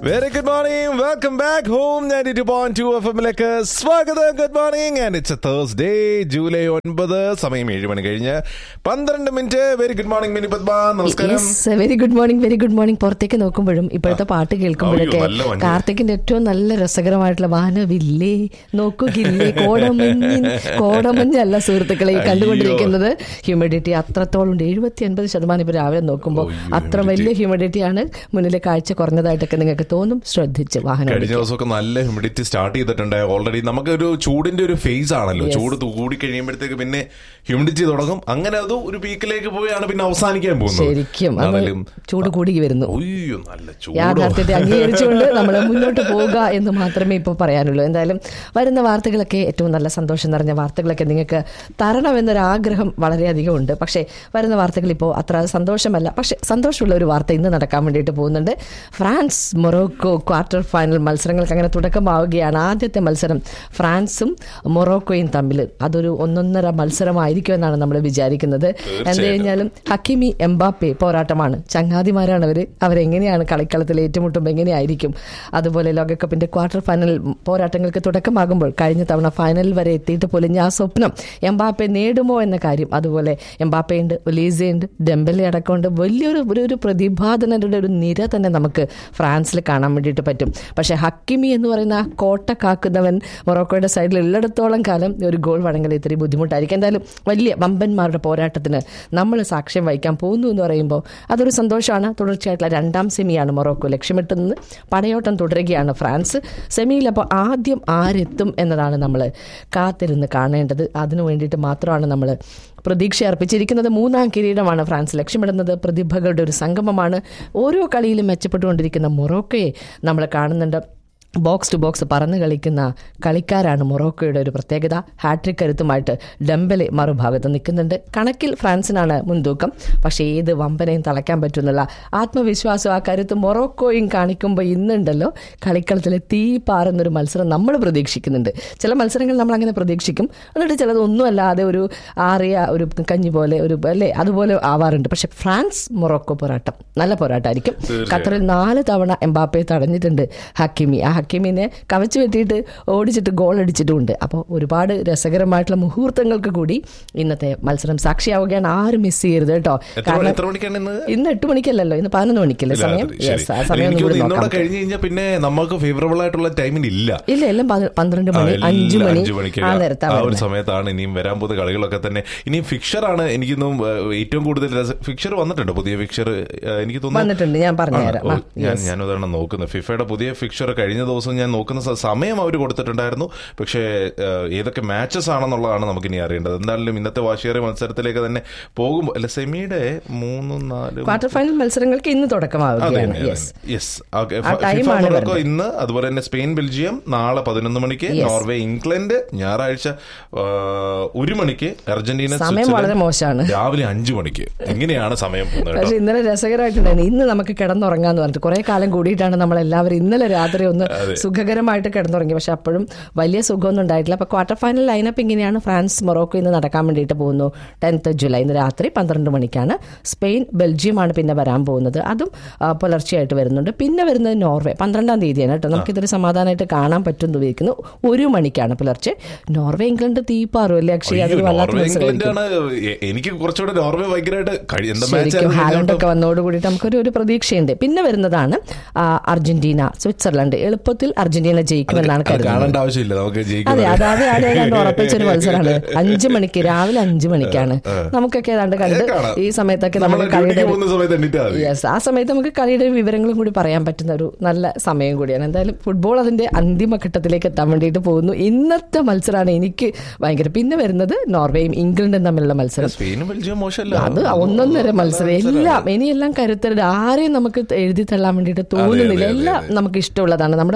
Very good morning welcome back home ninety two point two F എമ്മിലേക്ക് സ്വാഗതം good morning and it's a Thursday July ഒൻപത് സമയം ഏഴ് മണി കഴിഞ്ഞ് പന്ത്രണ്ട് minute very good morning Mini Padma നമസ്കാരം very good morning very good morning പുറത്തേക്ക് നോക്കുമ്പോഴും ഇപ്പോഴത്തെ പാട്ട് കേൾക്കുമ്പോഴൊക്കെ അയ്യോ, നല്ല മഞ്ഞ്. കാർത്തിക്കിന്റെ ഏറ്റവും നല്ല രസകരമായിട്ടുള്ള വാനവില്ലേ നോക്കുകില്ലേ കോടമഞ്ഞിൻ കോടമഞ്ഞല്ല സുഹൃത്തുക്കളെ ഈ അയ്യോ. കണ്ടുകൊണ്ടിരിക്കുന്നത് ഹ്യൂമിഡിറ്റി അത്രത്തോളം ഉണ്ട് എഴുപത്തി അൻപത് ശതമാനം ഇപ്പൊ രാവിലെ നോക്കുമ്പോൾ അയ്യോ, അത്ര വലിയ ഹ്യൂമിഡിറ്റിയാണ് മുന്നിലെ കാഴ്ച കുറഞ്ഞതായിട്ടൊക്കെ നിങ്ങൾക്ക് തോന്നും ശ്രദ്ധിച്ച് വാഹനം കഴിഞ്ഞ ഓടിക്കുക. ദിവസമൊക്കെ നല്ല ഹ്യൂമിഡിറ്റി സ്റ്റാർട്ട് ചെയ്തിട്ടുണ്ട് ഓൾറെഡി നമുക്കൊരു ചൂടിന്റെ ഒരു ഫേസ് ആണല്ലോ Yes. ചൂട് കൂടി കഴിയുമ്പോഴത്തേക്ക് പിന്നെ ഹ്യൂമിഡിറ്റി തുടങ്ങും അങ്ങനെ അത് ഒരു പീക്കിലേക്ക് പോയാണ് പിന്നെ അവസാനിക്കാൻ പോകുന്നത് ശരിക്കും അത് എന്നാലും ചൂട് കൂടി വരുന്നു അയ്യോ നല്ല ചൂടോ യാഥാർത്ഥ്യത്തെ അംഗീകരിച്ചുകൊണ്ട് നമ്മൾ മുന്നോട്ട് പോവുക എന്ന് മാത്രമേ ഇപ്പോൾ പറയാനുള്ളൂ എന്തായാലും വരുന്ന വാർത്തകളൊക്കെ ഏറ്റവും നല്ല സന്തോഷം നിറഞ്ഞ വാർത്തകളൊക്കെ നിങ്ങൾക്ക് തരണമെന്നൊരാഗ്രഹം വളരെയധികം ഉണ്ട് പക്ഷേ വരുന്ന വാർത്തകൾ ഇപ്പോൾ അത്ര സന്തോഷമല്ല പക്ഷേ സന്തോഷമുള്ള ഒരു വാർത്ത ഇന്ന് നടക്കാൻ വേണ്ടിയിട്ട് പോകുന്നുണ്ട് ഫ്രാൻസ് മൊറോക്കോ ക്വാർട്ടർ ഫൈനൽ മത്സരങ്ങൾക്ക് അങ്ങനെ തുടക്കമാവുകയാണ് ആദ്യത്തെ മത്സരം ഫ്രാൻസും മൊറോക്കോയും തമ്മിൽ അതൊരു ഒന്നൊന്നര മത്സരമായിരിക്കും എന്നാണ് നമ്മൾ വിചാരിക്കുന്നത് എന്ത് കഴിഞ്ഞാലും ഹക്കിമി എംബാപ്പെ പോരാട്ടമാണ് ചങ്ങാതിമാരാണ് അവർ അവരെങ്ങനെയാണ് കളിക്കളത്തിൽ ഏറ്റുമുട്ടുമ്പോൾ എങ്ങനെയായിരിക്കും അതുപോലെ ലോകകപ്പിന്റെ ക്വാർട്ടർ ഫൈനൽ പോരാട്ടങ്ങൾക്ക് തുടക്കമാകുമ്പോൾ കഴിഞ്ഞ തവണ ഫൈനലിൽ വരെ എത്തിയിട്ട് പൊലിഞ്ഞ ആ സ്വപ്നം എംബാപ്പെ നേടുമോ എന്ന കാര്യം അതുപോലെ എംബാപ്പെ ഉണ്ട് ഒലീസെ ഉണ്ട് ഡെമ്പലെ അടക്കമുണ്ട് വലിയൊരു ഒരു ഒരു പ്രതിഭാധനരുടെ ഒരു നിര തന്നെ നമുക്ക് ഫ്രാൻസിൽ കാണാൻ വേണ്ടിയിട്ട് പറ്റും പക്ഷേ ഹക്കിമി എന്ന് പറയുന്ന ആ കോട്ട കാക്കുന്നവൻ മൊറോക്കോയുടെ സൈഡിൽ ഉള്ളിടത്തോളം കാലം ഒരു ഗോൾ വഴങ്ങൽ ഇത്തിരി ബുദ്ധിമുട്ടായിരിക്കും എന്തായാലും വലിയ വമ്പന്മാരുടെ പോരാട്ടത്തിന് നമ്മൾ സാക്ഷ്യം വഹിക്കാൻ പോകുന്നു എന്ന് പറയുമ്പോൾ അതൊരു സന്തോഷമാണ് തുടർച്ചയായിട്ടുള്ള രണ്ടാം സെമിയാണ് മൊറോക്കോ ലക്ഷ്യമിട്ട് നിന്ന് പടയോട്ടം തുടരുകയാണ് ഫ്രാൻസ് സെമിയിൽ അപ്പോൾ ആദ്യം ആരെത്തും എന്നതാണ് നമ്മൾ കാത്തിരുന്ന് കാണേണ്ടത് അതിനു വേണ്ടിയിട്ട് മാത്രമാണ് നമ്മൾ പ്രതീക്ഷ അർപ്പിച്ചിരിക്കുന്നത് മൂന്നാം കിരീടമാണ് ഫ്രാൻസ് ലക്ഷ്യമിടുന്നത് പ്രതിഭകളുടെ ഒരു സംഗമമാണ് ഓരോ കളിയിലും മെച്ചപ്പെട്ടുകൊണ്ടിരിക്കുന്ന മൊറോക്കോയെ നമ്മൾ കാണുന്നുണ്ട് ബോക്സ് ടു ബോക്സ് പറന്ന് കളിക്കുന്ന കളിക്കാരാണ് മൊറോക്കോയുടെ ഒരു പ്രത്യേകത ഹാട്രിക് കരുത്തുമായിട്ട് ഡംബലെ മറുഭാഗത്ത് നിൽക്കുന്നുണ്ട് കണക്കിൽ ഫ്രാൻസിനാണ് മുൻതൂക്കം പക്ഷേ ഏത് വമ്പനെയും തളയ്ക്കാൻ പറ്റുന്നുള്ള ആത്മവിശ്വാസം ആ കരുത്ത് മൊറോക്കോയും കാണിക്കുമ്പോൾ ഇന്നുണ്ടല്ലോ കളിക്കളത്തിലെ തീ പാറുന്നൊരു മത്സരം നമ്മൾ പ്രതീക്ഷിക്കുന്നുണ്ട് ചില മത്സരങ്ങൾ നമ്മൾ അങ്ങനെ പ്രതീക്ഷിക്കും എന്നിട്ട് ചിലത് ഒന്നുമല്ലാതെ ഒരു ആറിയ ഒരു കഞ്ഞി പോലെ ഒരു അല്ലേ അതുപോലെ ആവാറുണ്ട് പക്ഷെ ഫ്രാൻസ് മൊറോക്കോ പോരാട്ടം നല്ല പോരാട്ടമായിരിക്കും ഖത്തറിൽ നാല് തവണ എംബാപ്പയെ തടഞ്ഞിട്ടുണ്ട് ഹക്കിമി ആ ഹക്കിമിനെ കവച്ചു വെട്ടിയിട്ട് ഓടിച്ചിട്ട് ഗോൾ അടിച്ചിട്ടുമുണ്ട് അപ്പോൾ ഒരുപാട് രസകരമായിട്ടുള്ള മുഹൂർത്തങ്ങൾക്ക് കൂടി ഇന്നത്തെ മത്സരം സാക്ഷിയാവുകയാണ് ആരും മിസ് ചെയ്യരുത് കേട്ടോ എത്ര മണി- എത്ര മണിക്കാണ് ഇന്ന് ഇന്ന് എട്ട് മണിക്കല്ലല്ലോ ഇന്ന് പതിനൊന്ന് മണിക്കല്ലേ സമയം രാത്രി, ശരി. യെസ് ആ സമയം എനിക്ക് ഒന്നും കൂടി തോന്നുന്നു നോക്കാം ഇന്നോടെ കഴിഞ്ഞ് കഴിഞ്ഞാൽ പിന്നെ നമുക്ക് ഫേവറബിൾ ആയിട്ടുള്ള ടൈമിന് ഇല്ല ഇല്ല എല്ലാം പതി- പന്ത്രണ്ട് ആ, മണി എല്ലാം അഞ്ചു മണി അഞ്ച് മണിക്ക് ആ നേരത്തെ ആ ഒരു സമയത്താണ് ഇനിയും വരാൻ പോകുന്ന കളികളൊക്കെ തന്നെ ഇനിയും ഫിക്ഷർ ആണ് എനിക്ക് തോന്നുന്നു ഏഹ്, ഏറ്റവും കൂടുതൽ ഫിക്ഷർ വന്നിട്ടുണ്ട് പുതിയ ഫിക്ഷർ എനിക്ക് തോന്നുന്നു വന്നിട്ടുണ്ട് ഞാൻ പറഞ്ഞുതരാം ആണ്. ആ, ഓ, ഞാൻ ഞാൻ അതാണ് നോക്കുന്നത് ഫിഫയുടെ പുതിയ ഫിക്ഷർ കഴിഞ്ഞ ദിവസം ഞാൻ നോക്കുന്ന സ- സമയം അവർ കൊടുത്തിട്ടുണ്ടായിരുന്നു പക്ഷേ ഏഹ്, ഏതൊക്കെ മാച്ചസ് ആണെന്നുള്ളതാണ് നമുക്ക് ഇനി അറിയേണ്ടത് എന്തായാലും ഇന്നത്തെ വാശിയേറിയ മത്സരത്തിലേക്ക് തന്നെ പോകുമ്പോൾ അല്ല സെമിയുടെ മൂന്നും നാലും ക്വാർട്ടർ ഫൈനൽ മത്സരങ്ങൾക്ക് ഇന്ന് തുടക്കമാവുകയാണ് യെസ് യെസ് ഓക്കെ ആ time ആണ് മൊറോക്കോ വരുന്നത്. ഇന്ന് അതുപോലെ തന്നെ സ്പെയിൻ ബെൽജിയം നാളെ പതിനൊന്ന് മണിക്ക് Yes. നോർവേ ഇംഗ്ലണ്ട് ഞായറാഴ്ച ആ, ഒരു മണിക്ക് അർജന്റീന സമയം സ്വിറ്റ്സർലൻഡ്. വളരെ മോശമാണ് രാവിലെ അഞ്ചു മണിക്ക് എങ്ങനെയാണ് സമയം പോകുന്നത് കേട്ടോ? പക്ഷെ ഇന്നലെ രസകരമായിട്ടുണ്ടായിരുന്നു ഇന്ന് നമുക്ക് കിടന്നുറങ്ങാന്ന് പറഞ്ഞിട്ട് കുറെ കാലം കൂടിയിട്ടാണ് നമ്മൾ എല്ലാവരും ഇന്നലെ രാത്രി ഒന്ന് സുഖകരമായിട്ട് കിടന്നുറങ്ങി പക്ഷെ അപ്പോഴും വലിയ സുഖമൊന്നും ഉണ്ടായിട്ടില്ല അപ്പൊ ക്വാർട്ടർ ഫൈനൽ ലൈനപ്പ് ഇങ്ങനെയാണ് ഫ്രാൻസ് മൊറോക്കോ ഇന്ന് നടക്കാൻ വേണ്ടിയിട്ട് പോകുന്നു ടെൻത്ത് ജൂലൈ ഇന്ന് രാത്രി പന്ത്രണ്ട് മണിക്കാണ് സ്പെയിൻ ബെൽജിയമാണ് പിന്നെ വരാൻ പോകുന്നത് അതും ആ, പുലർച്ചെയായിട്ട് വരുന്നുണ്ട് പിന്നെ വരുന്നത് നോർവേ പന്ത്രണ്ടാം തീയതിയാണ് കേട്ടോ നമുക്കിതൊരു സമാധാനമായിട്ട് കാണാൻ പറ്റുമെന്ന് ഉപയോഗിക്കുന്നു ഒരു മണിക്കാണ് പുലർച്ചെ നോർവേ ഇംഗ്ലണ്ട് തീപ്പാറും അല്ലേ അക്ഷയ് അയ്യോ, അതൊരു വല്ലാത്ത നോർവേ മത്സരമായിരിക്കും ഇംഗ്ലണ്ടാണ് എ- എനിക്ക് കുറച്ചുകൂടെ നോർവേ ഭയങ്കരമായിട്ട് കഴി- എന്താ match ശരിക്കും ആയിരുന്നു ഹാലൻഡ് ഇതിനകത്ത്? ഒക്കെ വന്നോട് കൂടിയിട്ട് നമുക്കൊരു ഒരു പ്രതീക്ഷയുണ്ട് പിന്നെ വരുന്നതാണ് ആ, അർജന്റീന സ്വിറ്റ്സർലൻഡ് എളുപ്പത്തിൽ അർജന്റീന ജയിക്കുമെന്നാണ് അത് കരുതുന്നത് കാണേണ്ട ആവശ്യമില്ല നമുക്ക് അതെ ജയിക്കുന്നത് അത് അത് അത് കണ്ട് ഉറപ്പിച്ചൊരു മത്സരമാണ് അഞ്ചു മണിക്ക് രാവിലെ അഞ്ചു മണിക്കാണ് നമുക്കൊക്കെ ഏതാണ്ട് കണ്ട് കാണാം. ഈ സമയത്തൊക്കെ നമ്മള് നമുക്ക് കളിയുടെ ഡ്യൂട്ടിക്ക് പോകുന്ന സമയത്ത് എണ്ണീറ്റാ മതി. യെസ് ആ സമയത്ത് നമുക്ക് കളിയുടെ വിവരങ്ങളും കൂടി പറയാൻ പറ്റുന്ന ഒരു നല്ല സമയം കൂടിയാണ് എന്തായാലും ഫുട്ബോൾ അതിന്റെ അന്തിമഘട്ടത്തിലേക്ക് എത്താൻ വേണ്ടിയിട്ട് പോകുന്നു ഇന്നത്തെ മത്സരമാണ് എനിക്ക് ഭയങ്കര പിന്നെ വരുന്നത് നോർവേയും ഇംഗ്ലണ്ടും തമ്മിലുള്ള മത്സരം സ്പെയിനും ബെൽജിയം മോശമല്ല അത് ഒന്നൊന്നര മത്സരം എല്ലാം ഇനിയെല്ലാം കരുത്തരുടെ ആരെയും നമുക്ക് എഴുതി തള്ളാൻ വേണ്ടിയിട്ട് തോന്നുന്നില്ല എല്ലാം നമുക്ക് ഇഷ്ടമുള്ളതാണ് നമ്മുടെ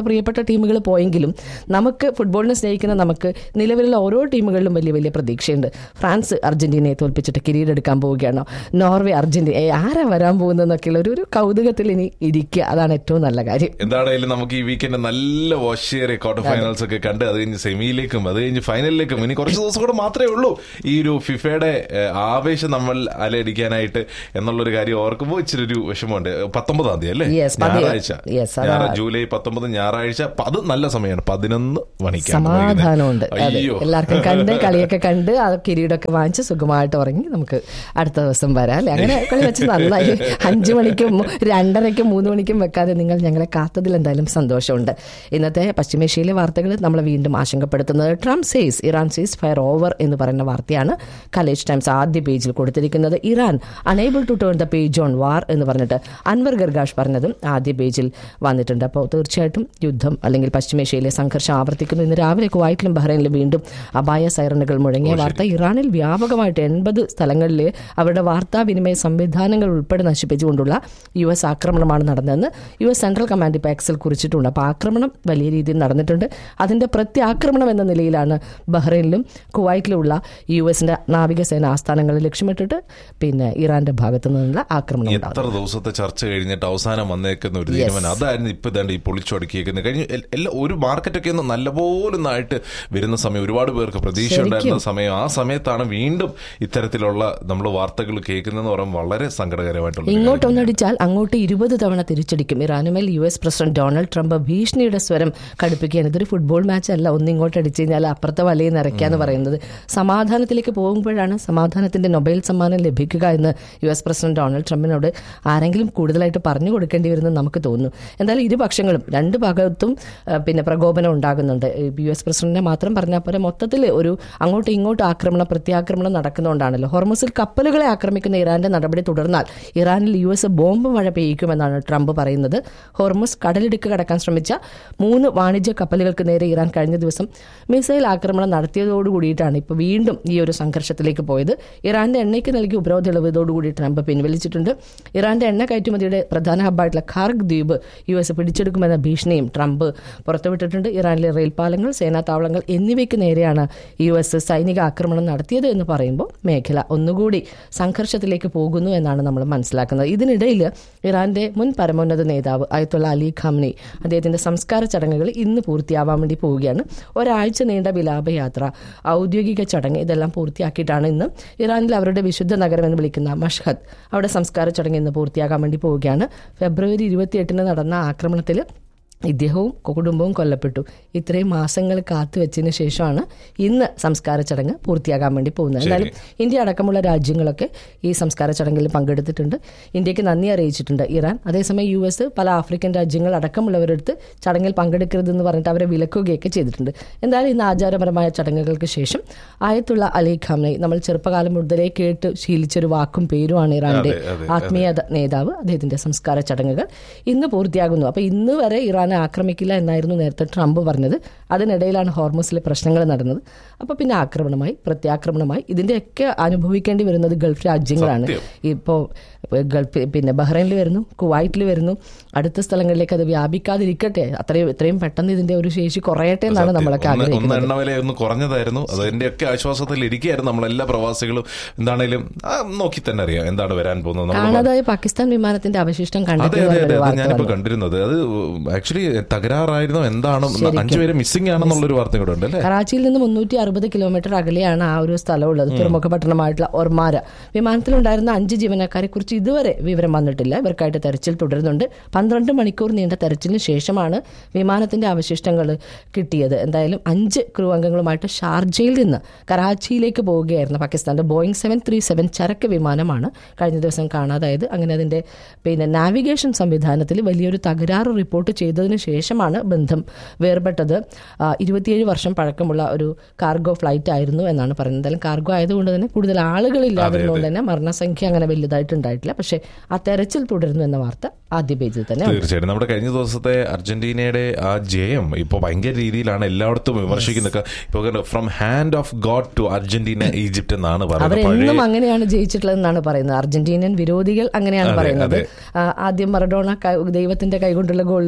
പ്രിയപ്പെട്ട ടീമുകൾ പോയെങ്കിലും നമുക്ക് ഫുട്ബോളിനെ സ്നേഹിക്കുന്ന നമുക്ക് നിലവിലുള്ള ഓരോ ടീമുകളിലും വലിയ വലിയ പ്രതീക്ഷയുണ്ട് ഫ്രാൻസ് അർജന്റീനയെ തോൽപ്പിച്ചിട്ട് കിരീടം എടുക്കാൻ പോവുകയാണോ നോർവേ അർജന്റീന ഏ, ആരാ വരാൻ പോകുന്നതെന്നൊക്കെയുള്ള ഒരു ഒരു കൗതുകത്തിൽ ഇനി ഇരിക്കുക അതാണ് ഏറ്റവും നല്ല കാര്യം എന്താണെങ്കിലും നമുക്ക് ഈ വീക്കെൻഡ് നല്ല വാശിയേറിയ ക്വാർട്ടർ ഫൈനൽസ് ഒക്കെ കണ്ട് അത് കഴിഞ്ഞ് സെമിയിലേക്കും അത് കഴിഞ്ഞ് ഫൈനലിലേക്കും ഇനി കുറച്ച് ദിവസം കൂടെ മാത്രമേ ഉള്ളൂ ഈ ഒരു ഫിഫയുടെ ഏഹ്, ആവേശം നമ്മൾ അലയടിക്കാനായിട്ട് എന്നുള്ളൊരു കാര്യം ഓർക്കുമ്പോൾ ഇച്ചിരി ഒരു വിഷമമുണ്ട് പത്തൊമ്പതാം തീയതി അല്ലേ Yes, പതി- ഞായറാഴ്ച Yes, അതാ- ഞായറാ- ജൂലൈ പത്തൊമ്പത് ഞായറാഴ്ച പ- അത് നല്ല സമയമാണ് പതിനൊന്ന് മണിക്കാണ് സമാധാനമുണ്ട് അതെ അയ്യോ എല്ലാവർക്കും കണ്ട് കളിയൊക്കെ കണ്ട് ആ കിരീടമൊക്കെ വാങ്ങിച്ച് സുഖമായിട്ട് ഉറങ്ങി നമുക്ക് അടുത്ത ദിവസം വരാം അല്ലെ അങ്ങനെ കളി വെച്ച് നന്നായി അഞ്ചു മണിക്കും മു- രണ്ടരയ്ക്കും മൂന്ന് മണിക്കും വെക്കാതെ നിങ്ങൾ ഞങ്ങളെ കാത്തതിൽ എന്തായാലും സന്തോഷമുണ്ട് ഇന്നത്തെ പശ്ചിമേഷ്യയിലെ വാർത്തകൾ നമ്മളെ വീണ്ടും ആശങ്കപ്പെടുത്തുന്നത് Trump says Iran ceasefire over എന്ന് പറയുന്ന വാർത്തയാണ് കലേജ് ടൈംസ് ആദ്യ പേജിൽ കൊടുത്തിരിക്കുന്നത് Iran unable to turn the page on war എന്ന് പറഞ്ഞിട്ട് അൻവർ ഗർഗാഷ് പറഞ്ഞതും ആദ്യ പേജിൽ വന്നിട്ടുണ്ട് അപ്പോൾ തീർച്ചയായിട്ടും യുദ്ധം അല്ലെങ്കിൽ പശ്ചിമേഷ്യയിലെ സംഘർഷം ആവർത്തിക്കുന്നു ഇന്ന് രാവിലെ കുവൈറ്റിലും ബഹ്റൈനിലും വീണ്ടും അപായ സൈറണുകൾ മുഴങ്ങിയ വാർത്ത ഇറാനിൽ വ്യാപകമായിട്ട് എൺപത് സ്ഥലങ്ങളിൽ അവരുടെ വാർത്താവിനിമയ സംവിധാനങ്ങൾ ഉൾപ്പെടെ നശിപ്പിച്ചുകൊണ്ടുള്ള യു എസ് ആക്രമണമാണ് നടന്നതെന്ന് യു എസ് സെൻട്രൽ കമാൻഡ് ഇപ്പോൾ എക്സിൽ കുറിച്ചിട്ടുണ്ട് അപ്പോൾ ആക്രമണം വലിയ രീതിയിൽ നടന്നിട്ടുണ്ട് അതിന്റെ പ്രത്യാക്രമണം എന്ന നിലയിലാണ് ബഹ്റൈനിലും കുവൈറ്റിലുമുള്ള യു എസിന്റെ നാവികസേന ആസ്ഥാനങ്ങൾ ലക്ഷ്യമിട്ടിട്ട് പിന്നെ ഇറാന്റെ ഭാഗത്തു നിന്നുള്ള ആക്രമണം ഉണ്ടാകുന്നത് എത്ര ദിവസത്തെ ചർച്ച കഴിഞ്ഞിട്ട് അവസാനം വന്നേക്കുന്ന ഒരു തീരുമാനം അതായിരുന്നു ഇപ്പൊ ഇതാണ്ട് ഈ പൊളിച്ചൊടുക്കിയേക്കുന്നത് കഴിഞ്ഞ എൽ- എല്ലാ ഒരു മാർക്കറ്റൊക്കെ ഒന്ന് നല്ലപോലെ ഒന്നായിട്ട് വരുന്ന സമയം ഒരുപാട് പേർക്ക് പ്രതീക്ഷ ഉണ്ടായിരുന്ന സമയം ആ സമയത്താണ് വീണ്ടും ഇത്തരത്തിലുള്ള നമ്മൾ വാർത്തകൾ കേൾക്കുന്നതെന്ന് പറയുമ്പോൾ വളരെ സങ്കടകരമായിട്ടുള്ള ഒരു ഇങ്ങോട്ട് ഒന്നടിച്ചാൽ അങ്ങോട്ട് ഇരുപത് തവണ തിരിച്ചടിക്കും ഇറാനുമേൽ U S president Donald Trump ഭീഷണിയുടെ സ്വരം കടുപ്പിക്കുകയാണ് ഇതൊരു ഫുട്ബോൾ മാച്ച് അല്ല ഒന്നിങ്ങോട്ട് അടിച്ചു കഴിഞ്ഞാൽ അപ്പുറത്തെ വലയിൽ നിറയ്ക്കാന്ന് പറയുന്നത് സമാധാനത്തിലേക്ക് പോകുമ്പോഴാണ് സമാധാനത്തിന്റെ നൊബേൽ സമ്മാനം ലഭിക്കുക എന്ന് യു എസ് പ്രസിഡന്റ് ഡൊണാൾഡ് ട്രംപിനോട് ആരെങ്കിലും കൂടുതലായിട്ട് പറഞ്ഞു കൊടുക്കേണ്ടി വരുമെന്ന് നമുക്ക് തോന്നുന്നു എന്തായാലും ഇരുപക്ഷങ്ങളും രണ്ട് ഭാഗത്തും ആ, പിന്നെ പ്രകോപനം ഉണ്ടാകുന്നുണ്ട് ഈ യു എസ് പ്രസിഡന്റിനെ മാത്രം പറഞ്ഞാൽ പോലെ മൊത്തത്തിൽ ഒരു അങ്ങോട്ടും ഇങ്ങോട്ടും ആക്രമണം പ്രത്യാക്രമണം നടക്കുന്നതുകൊണ്ടാണല്ലോ ഹോർമസിൽ കപ്പലുകളെ ആക്രമിക്കുന്ന ഇറാന്റെ നടപടി തുടർന്നാൽ ഇറാനിൽ യു എസ് ബോംബ് മഴ പെയ്യിക്കുമെന്നാണ് ട്രംപ് പറയുന്നത് ഹോർമസ് കടലിടുക്ക് കടക്കാൻ ശ്രമിച്ച മൂന്ന് വാണിജ്യ കപ്പലുകൾക്ക് നേരെ ഇറാൻ കഴിഞ്ഞ ദിവസം മിസൈൽ ആക്രമണം നടത്തിയതോടുകൂടിയിട്ടാണ് ഇപ്പോൾ വീണ്ടും ഈ ഒരു സംഘർഷത്തിലേക്ക് പോയത് ഇറാന്റെ എണ്ണയ്ക്ക് നൽകിയ ഉപരോധ ഇളവതോടുകൂടി ട്രംപ് പിൻവലിച്ചിട്ടുണ്ട് ഇറാന്റെ എണ്ണ കയറ്റുമതിയുടെ പ്രധാന ഹബ്ബായിട്ടുള്ള ഖാർഗ് ദ്വീപ് യു എസ് പിടിച്ചെടുക്കുമെന്ന ഭീഷണിയും ട്രംപ് പുറത്തുവിട്ടിട്ടുണ്ട് ഇറാനിലെ റെയിൽപാലങ്ങൾ സേനാ താവളങ്ങൾ എന്നിവയ്ക്ക് നേരെയാണ് യു എസ് സൈനിക ആക്രമണം നടത്തിയത് എന്ന് പറയുമ്പോൾ മേഖല ഒന്നുകൂടി സംഘർഷത്തിലേക്ക് പോകുന്നു എന്നാണ് നമ്മൾ മനസ്സിലാക്കുന്നത് ഇതിനിടയിൽ ഇറാന്റെ മുൻ പരമോന്നത നേതാവ് അയത്തുള്ള അലി ഖാംനി അദ്ദേഹത്തിന്റെ സംസ്കാര ചടങ്ങുകൾ ഇന്ന് പൂർത്തിയാവാൻ വേണ്ടി പോവുകയാണ് ഒരാഴ്ച നീണ്ട വിലാപയാത്ര ഔദ്യോഗിക ചടങ്ങ് ഇതെല്ലാം പൂർത്തിയാക്കിയിട്ടാണ് ഇന്ന് ഇറാനിൽ അവരുടെ വിശുദ്ധ നഗരം എന്ന് വിളിക്കുന്ന മഷ്ഹദ് അവിടെ സംസ്കാര ചടങ്ങ് ഇന്ന് പൂർത്തിയാക്കാൻ വേണ്ടി പോവുകയാണ് ഫെബ്രുവരി ഇരുപത്തിയെട്ടിന് നടന്ന ആക്രമണത്തിൽ ഇദ്ദേഹവും കുടുംബവും കൊല്ലപ്പെട്ടു ഇത്രയും മാസങ്ങൾ കാത്തുവച്ചതിന് ശേഷമാണ് ഇന്ന് സംസ്കാര ചടങ്ങ് പൂർത്തിയാകാൻ വേണ്ടി പോകുന്നത് എന്തായാലും ഇന്ത്യ അടക്കമുള്ള രാജ്യങ്ങളൊക്കെ ഈ സംസ്കാര ചടങ്ങിൽ പങ്കെടുത്തിട്ടുണ്ട് ഇന്ത്യക്ക് നന്ദി അറിയിച്ചിട്ടുണ്ട് ഇറാൻ അതേസമയം യു എസ് പല ആഫ്രിക്കൻ രാജ്യങ്ങൾ അടക്കമുള്ളവരടുത്ത് ചടങ്ങിൽ പങ്കെടുക്കരുതെന്ന് പറഞ്ഞിട്ട് അവരെ വിലക്കുകയൊക്കെ ചെയ്തിട്ടുണ്ട് എന്തായാലും ഇന്ന് ആചാരപരമായ ചടങ്ങുകൾക്ക് ശേഷം ആയത്തുള്ള അലി ഖാംനെ നമ്മൾ ചെറുപ്പകാലം മുതലേ കേട്ട് ശീലിച്ചൊരു വാക്കും പേരുമാണ് ഇറാന്റെ അതെ, അതെ, ആത്മീയ നേതാവ് അദ്ദേഹത്തിന്റെ സംസ്കാര ചടങ്ങുകൾ ഇന്ന് പൂർത്തിയാകുന്നു അപ്പൊ ഇന്ന് വരെ ഇറാനെ ആക്രമിക്കില്ല എന്നായിരുന്നു നേരത്തെ ട്രംപ് പറഞ്ഞത് അതിനിടയിലാണ് ഹോർമസിലെ പ്രശ്നങ്ങൾ നടന്നത് അപ്പൊ പിന്നെ ആക്രമണമായി പ്രത്യാക്രമണമായി ഇതിന്റെയൊക്കെ അനുഭവിക്കേണ്ടി വരുന്നത് ഗൾഫ് രാജ്യങ്ങളാണ് ഇപ്പോ ഗൾഫ് പിന്നെ ബഹ്റൈനിൽ വരുന്നു കുവൈറ്റിൽ വരുന്നു അടുത്ത സ്ഥലങ്ങളിലേക്ക് അത് വ്യാപിക്കാതിരിക്കട്ടെ അത്രയും എത്രയും പെട്ടെന്ന് ഇതിന്റെ ഒരു ശേഷി കുറയട്ടെ എന്നാണ് നമ്മളൊക്കെ ഒന്ന് ഒന്ന് ആഗ്രഹിക്കുന്നത് എണ്ണ വില ഒന്ന് കുറഞ്ഞതായിരുന്നു അതിന്റെ ഒക്കെ ആശ്വാസത്തിൽ ഇരിക്കുകയായിരുന്നു നമ്മളെല്ലാ പ്രവാസികളും എന്താണേലും ആ, നോക്കി തന്നെ അറിയാം എന്താണ് വരാൻ പോകുന്നത് നമ്മൾ കാണാതായ പാകിസ്ഥാൻ വിമാനത്തിന്റെ അവശിഷ്ടം അതെ അതെ അതെ കണ്ടെത്തിയ അത് വാർത്ത ഞാനിപ്പോ വന്നു. കണ്ടിരുന്നത് അത് ആക്ച്വലി തകരാറായിരുന്നോ എന്താണ് അഞ്ചുപേരെ മിസ്സിംഗ് ആണെന്നുള്ളൊരു വാർത്ത കൂടെ ഉണ്ട് അല്ലേ കറാച്ചിയിൽ നിന്ന് മുന്നൂറ്റി അറുപത് കിലോമീറ്റർ അകലെയാണ് ആ ഒരു സ്ഥലമുള്ളത് തുറമുഖ പട്ടണമായിട്ടുള്ള ഒർമാര വിമാനത്തിലുണ്ടായിരുന്ന അഞ്ച് ജീവനക്കാരെ കുറിച്ച് ഇതുവരെ വിവരം വന്നിട്ടില്ല ഇവർക്കായിട്ട് തെരച്ചിൽ തുടരുന്നുണ്ട് പന്ത്രണ്ട് മണിക്കൂർ നീണ്ട തെരച്ചിലിന് ശേഷമാണ് വിമാനത്തിന്റെ അവശിഷ്ടങ്ങൾ കിട്ടിയത് എന്തായാലും അഞ്ച് ക്രൂ അംഗങ്ങളുമായിട്ട് ഷാർജയിൽ നിന്ന് കറാച്ചിയിലേക്ക് പോവുകയായിരുന്നു പാകിസ്ഥാന്റെ ബോയിങ് സെവൻ ത്രീ സെവൻ ചരക്ക് വിമാനമാണ് കഴിഞ്ഞ ദിവസം കാണാതായത് അങ്ങനെ അതിന്റെ പിന്നെ നാവിഗേഷൻ സംവിധാനത്തിൽ വലിയൊരു തകരാറ് റിപ്പോർട്ട് ചെയ്തതിന് ശേഷമാണ് ബന്ധം വേർപെട്ടത് ആ, ഇരുപത്തിയേഴ് വർഷം പഴക്കമുള്ള ഒരു കാർഗോ ഫ്ലൈറ്റ് ആയിരുന്നു എന്നാണ് പറയുന്നത് എന്തായാലും കാർഗോ ആയതുകൊണ്ട് തന്നെ കൂടുതൽ ആളുകളില്ലാതിരുന്നുകൊണ്ട് തന്നെ മരണസംഖ്യ അങ്ങനെ വലുതായിട്ട് ഉണ്ടായിട്ടില്ല പക്ഷേ ആ തെരച്ചിൽ തുടരുന്നു എന്ന വാർത്ത ആദ്യ പേജിൽ തന്നെ ഉണ്ട്. തീർച്ചയായിട്ടും നമ്മുടെ കഴിഞ്ഞ ദിവസത്തെ അർജന്റീനയുടെ ആ ജയം ഇപ്പോൾ ഭയങ്കര രീതിയിലാണ് എല്ലായിടത്തും വിമർശിക്കുന്നത് ഇപ്പൊ from hand of God to Argentina Egypt എന്നാണ് പറയുന്നത് അവരെന്നും അങ്ങനെയാണ് ജയിച്ചിട്ടുള്ളതെന്നാണ് പറയുന്നത് അർജന്റീനിയൻ വിരോധികൾ അങ്ങനെയാണ് അതെ, പറയുന്നത് അതെ. ആ, ആദ്യം മറഡോണ ക- ദൈവത്തിന്റെ കൈകൊണ്ടുള്ള ഗോളിലൂടെ ഒരു